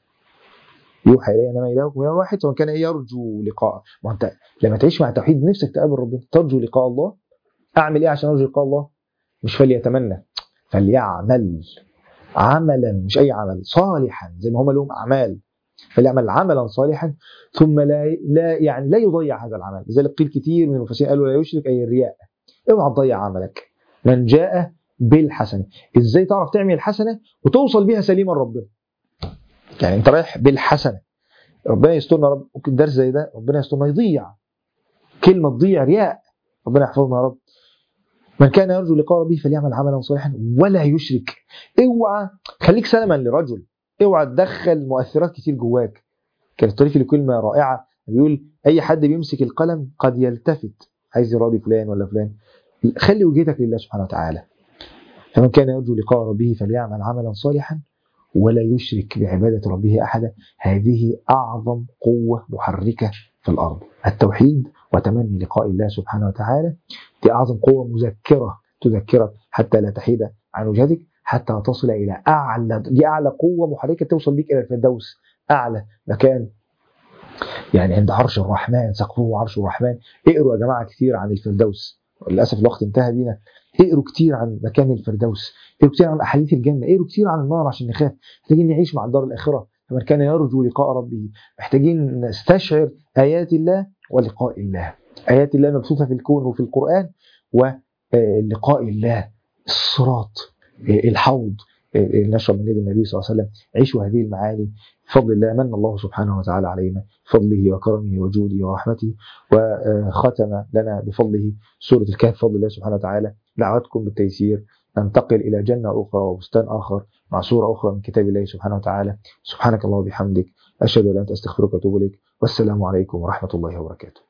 يوحى الي انما الهكم اله واحد ومن كان يرجو لقاءه ما انت لما تعيش مع التوحيد نفسك تقابل ربنا ترجو لقاء الله اعمل ايه عشان ارجو لقاء الله مش فليتمنى فليعمل عملا مش اي عمل صالحا زي ما هم لهم اعمال فليعمل عملا صالحا ثم لا لا يعني لا يضيع هذا العمل لذلك قيل كثير من المفسرين قالوا لا يشرك اي الرياء اوعى تضيع عملك من جاء بالحسنه ازاي تعرف تعمل الحسنه وتوصل بيها سليما ربنا يعني انت رايح بالحسنه ربنا يسترنا يا رب ممكن درس زي ده ربنا يسترنا يضيع كلمه تضيع رياء ربنا يحفظنا يا رب من كان يرجو لقاء ربه فليعمل عملا صالحا ولا يشرك اوعى خليك سلما لرجل اوعى تدخل مؤثرات كتير جواك كان الطريف لكلمه رائعه بيقول اي حد بيمسك القلم قد يلتفت عايز يراضي فلان ولا فلان خلي وجهتك لله سبحانه وتعالى فمن كان يرجو لقاء ربه فليعمل عملا صالحا ولا يشرك بعبادة ربه أحدا هذه أعظم قوة محركة في الأرض التوحيد وتمني لقاء الله سبحانه وتعالى دي أعظم قوة مذكرة تذكرك حتى لا تحيد عن وجهتك حتى تصل إلى أعلى دي أعلى قوة محركة توصل بك إلى الفردوس أعلى مكان يعني عند عرش الرحمن سقفه عرش الرحمن اقروا يا جماعة كثير عن الفردوس للأسف الوقت انتهى بينا اقروا كتير عن مكان الفردوس اقروا كتير عن أحاديث الجنة اقروا كتير عن النار عشان نخاف محتاجين نعيش مع الدار الآخرة فمن كان يرجو لقاء ربه محتاجين نستشعر آيات الله ولقاء الله آيات الله مبثوثة في الكون وفي القرآن ولقاء الله الصراط الحوض نشرب من يد النبي صلى الله عليه وسلم عيشوا هذه المعاني بفضل الله من الله سبحانه وتعالى علينا بفضله وكرمه وجوده ورحمته وختم لنا بفضله سورة الكهف بفضل الله سبحانه وتعالى دعوتكم بالتيسير ننتقل إلى جنة أخرى وبستان آخر مع سورة أخرى من كتاب الله سبحانه وتعالى سبحانك الله وبحمدك أشهد أن لا إله إلا أنت أستغفرك وأتوب إليك والسلام عليكم ورحمة الله وبركاته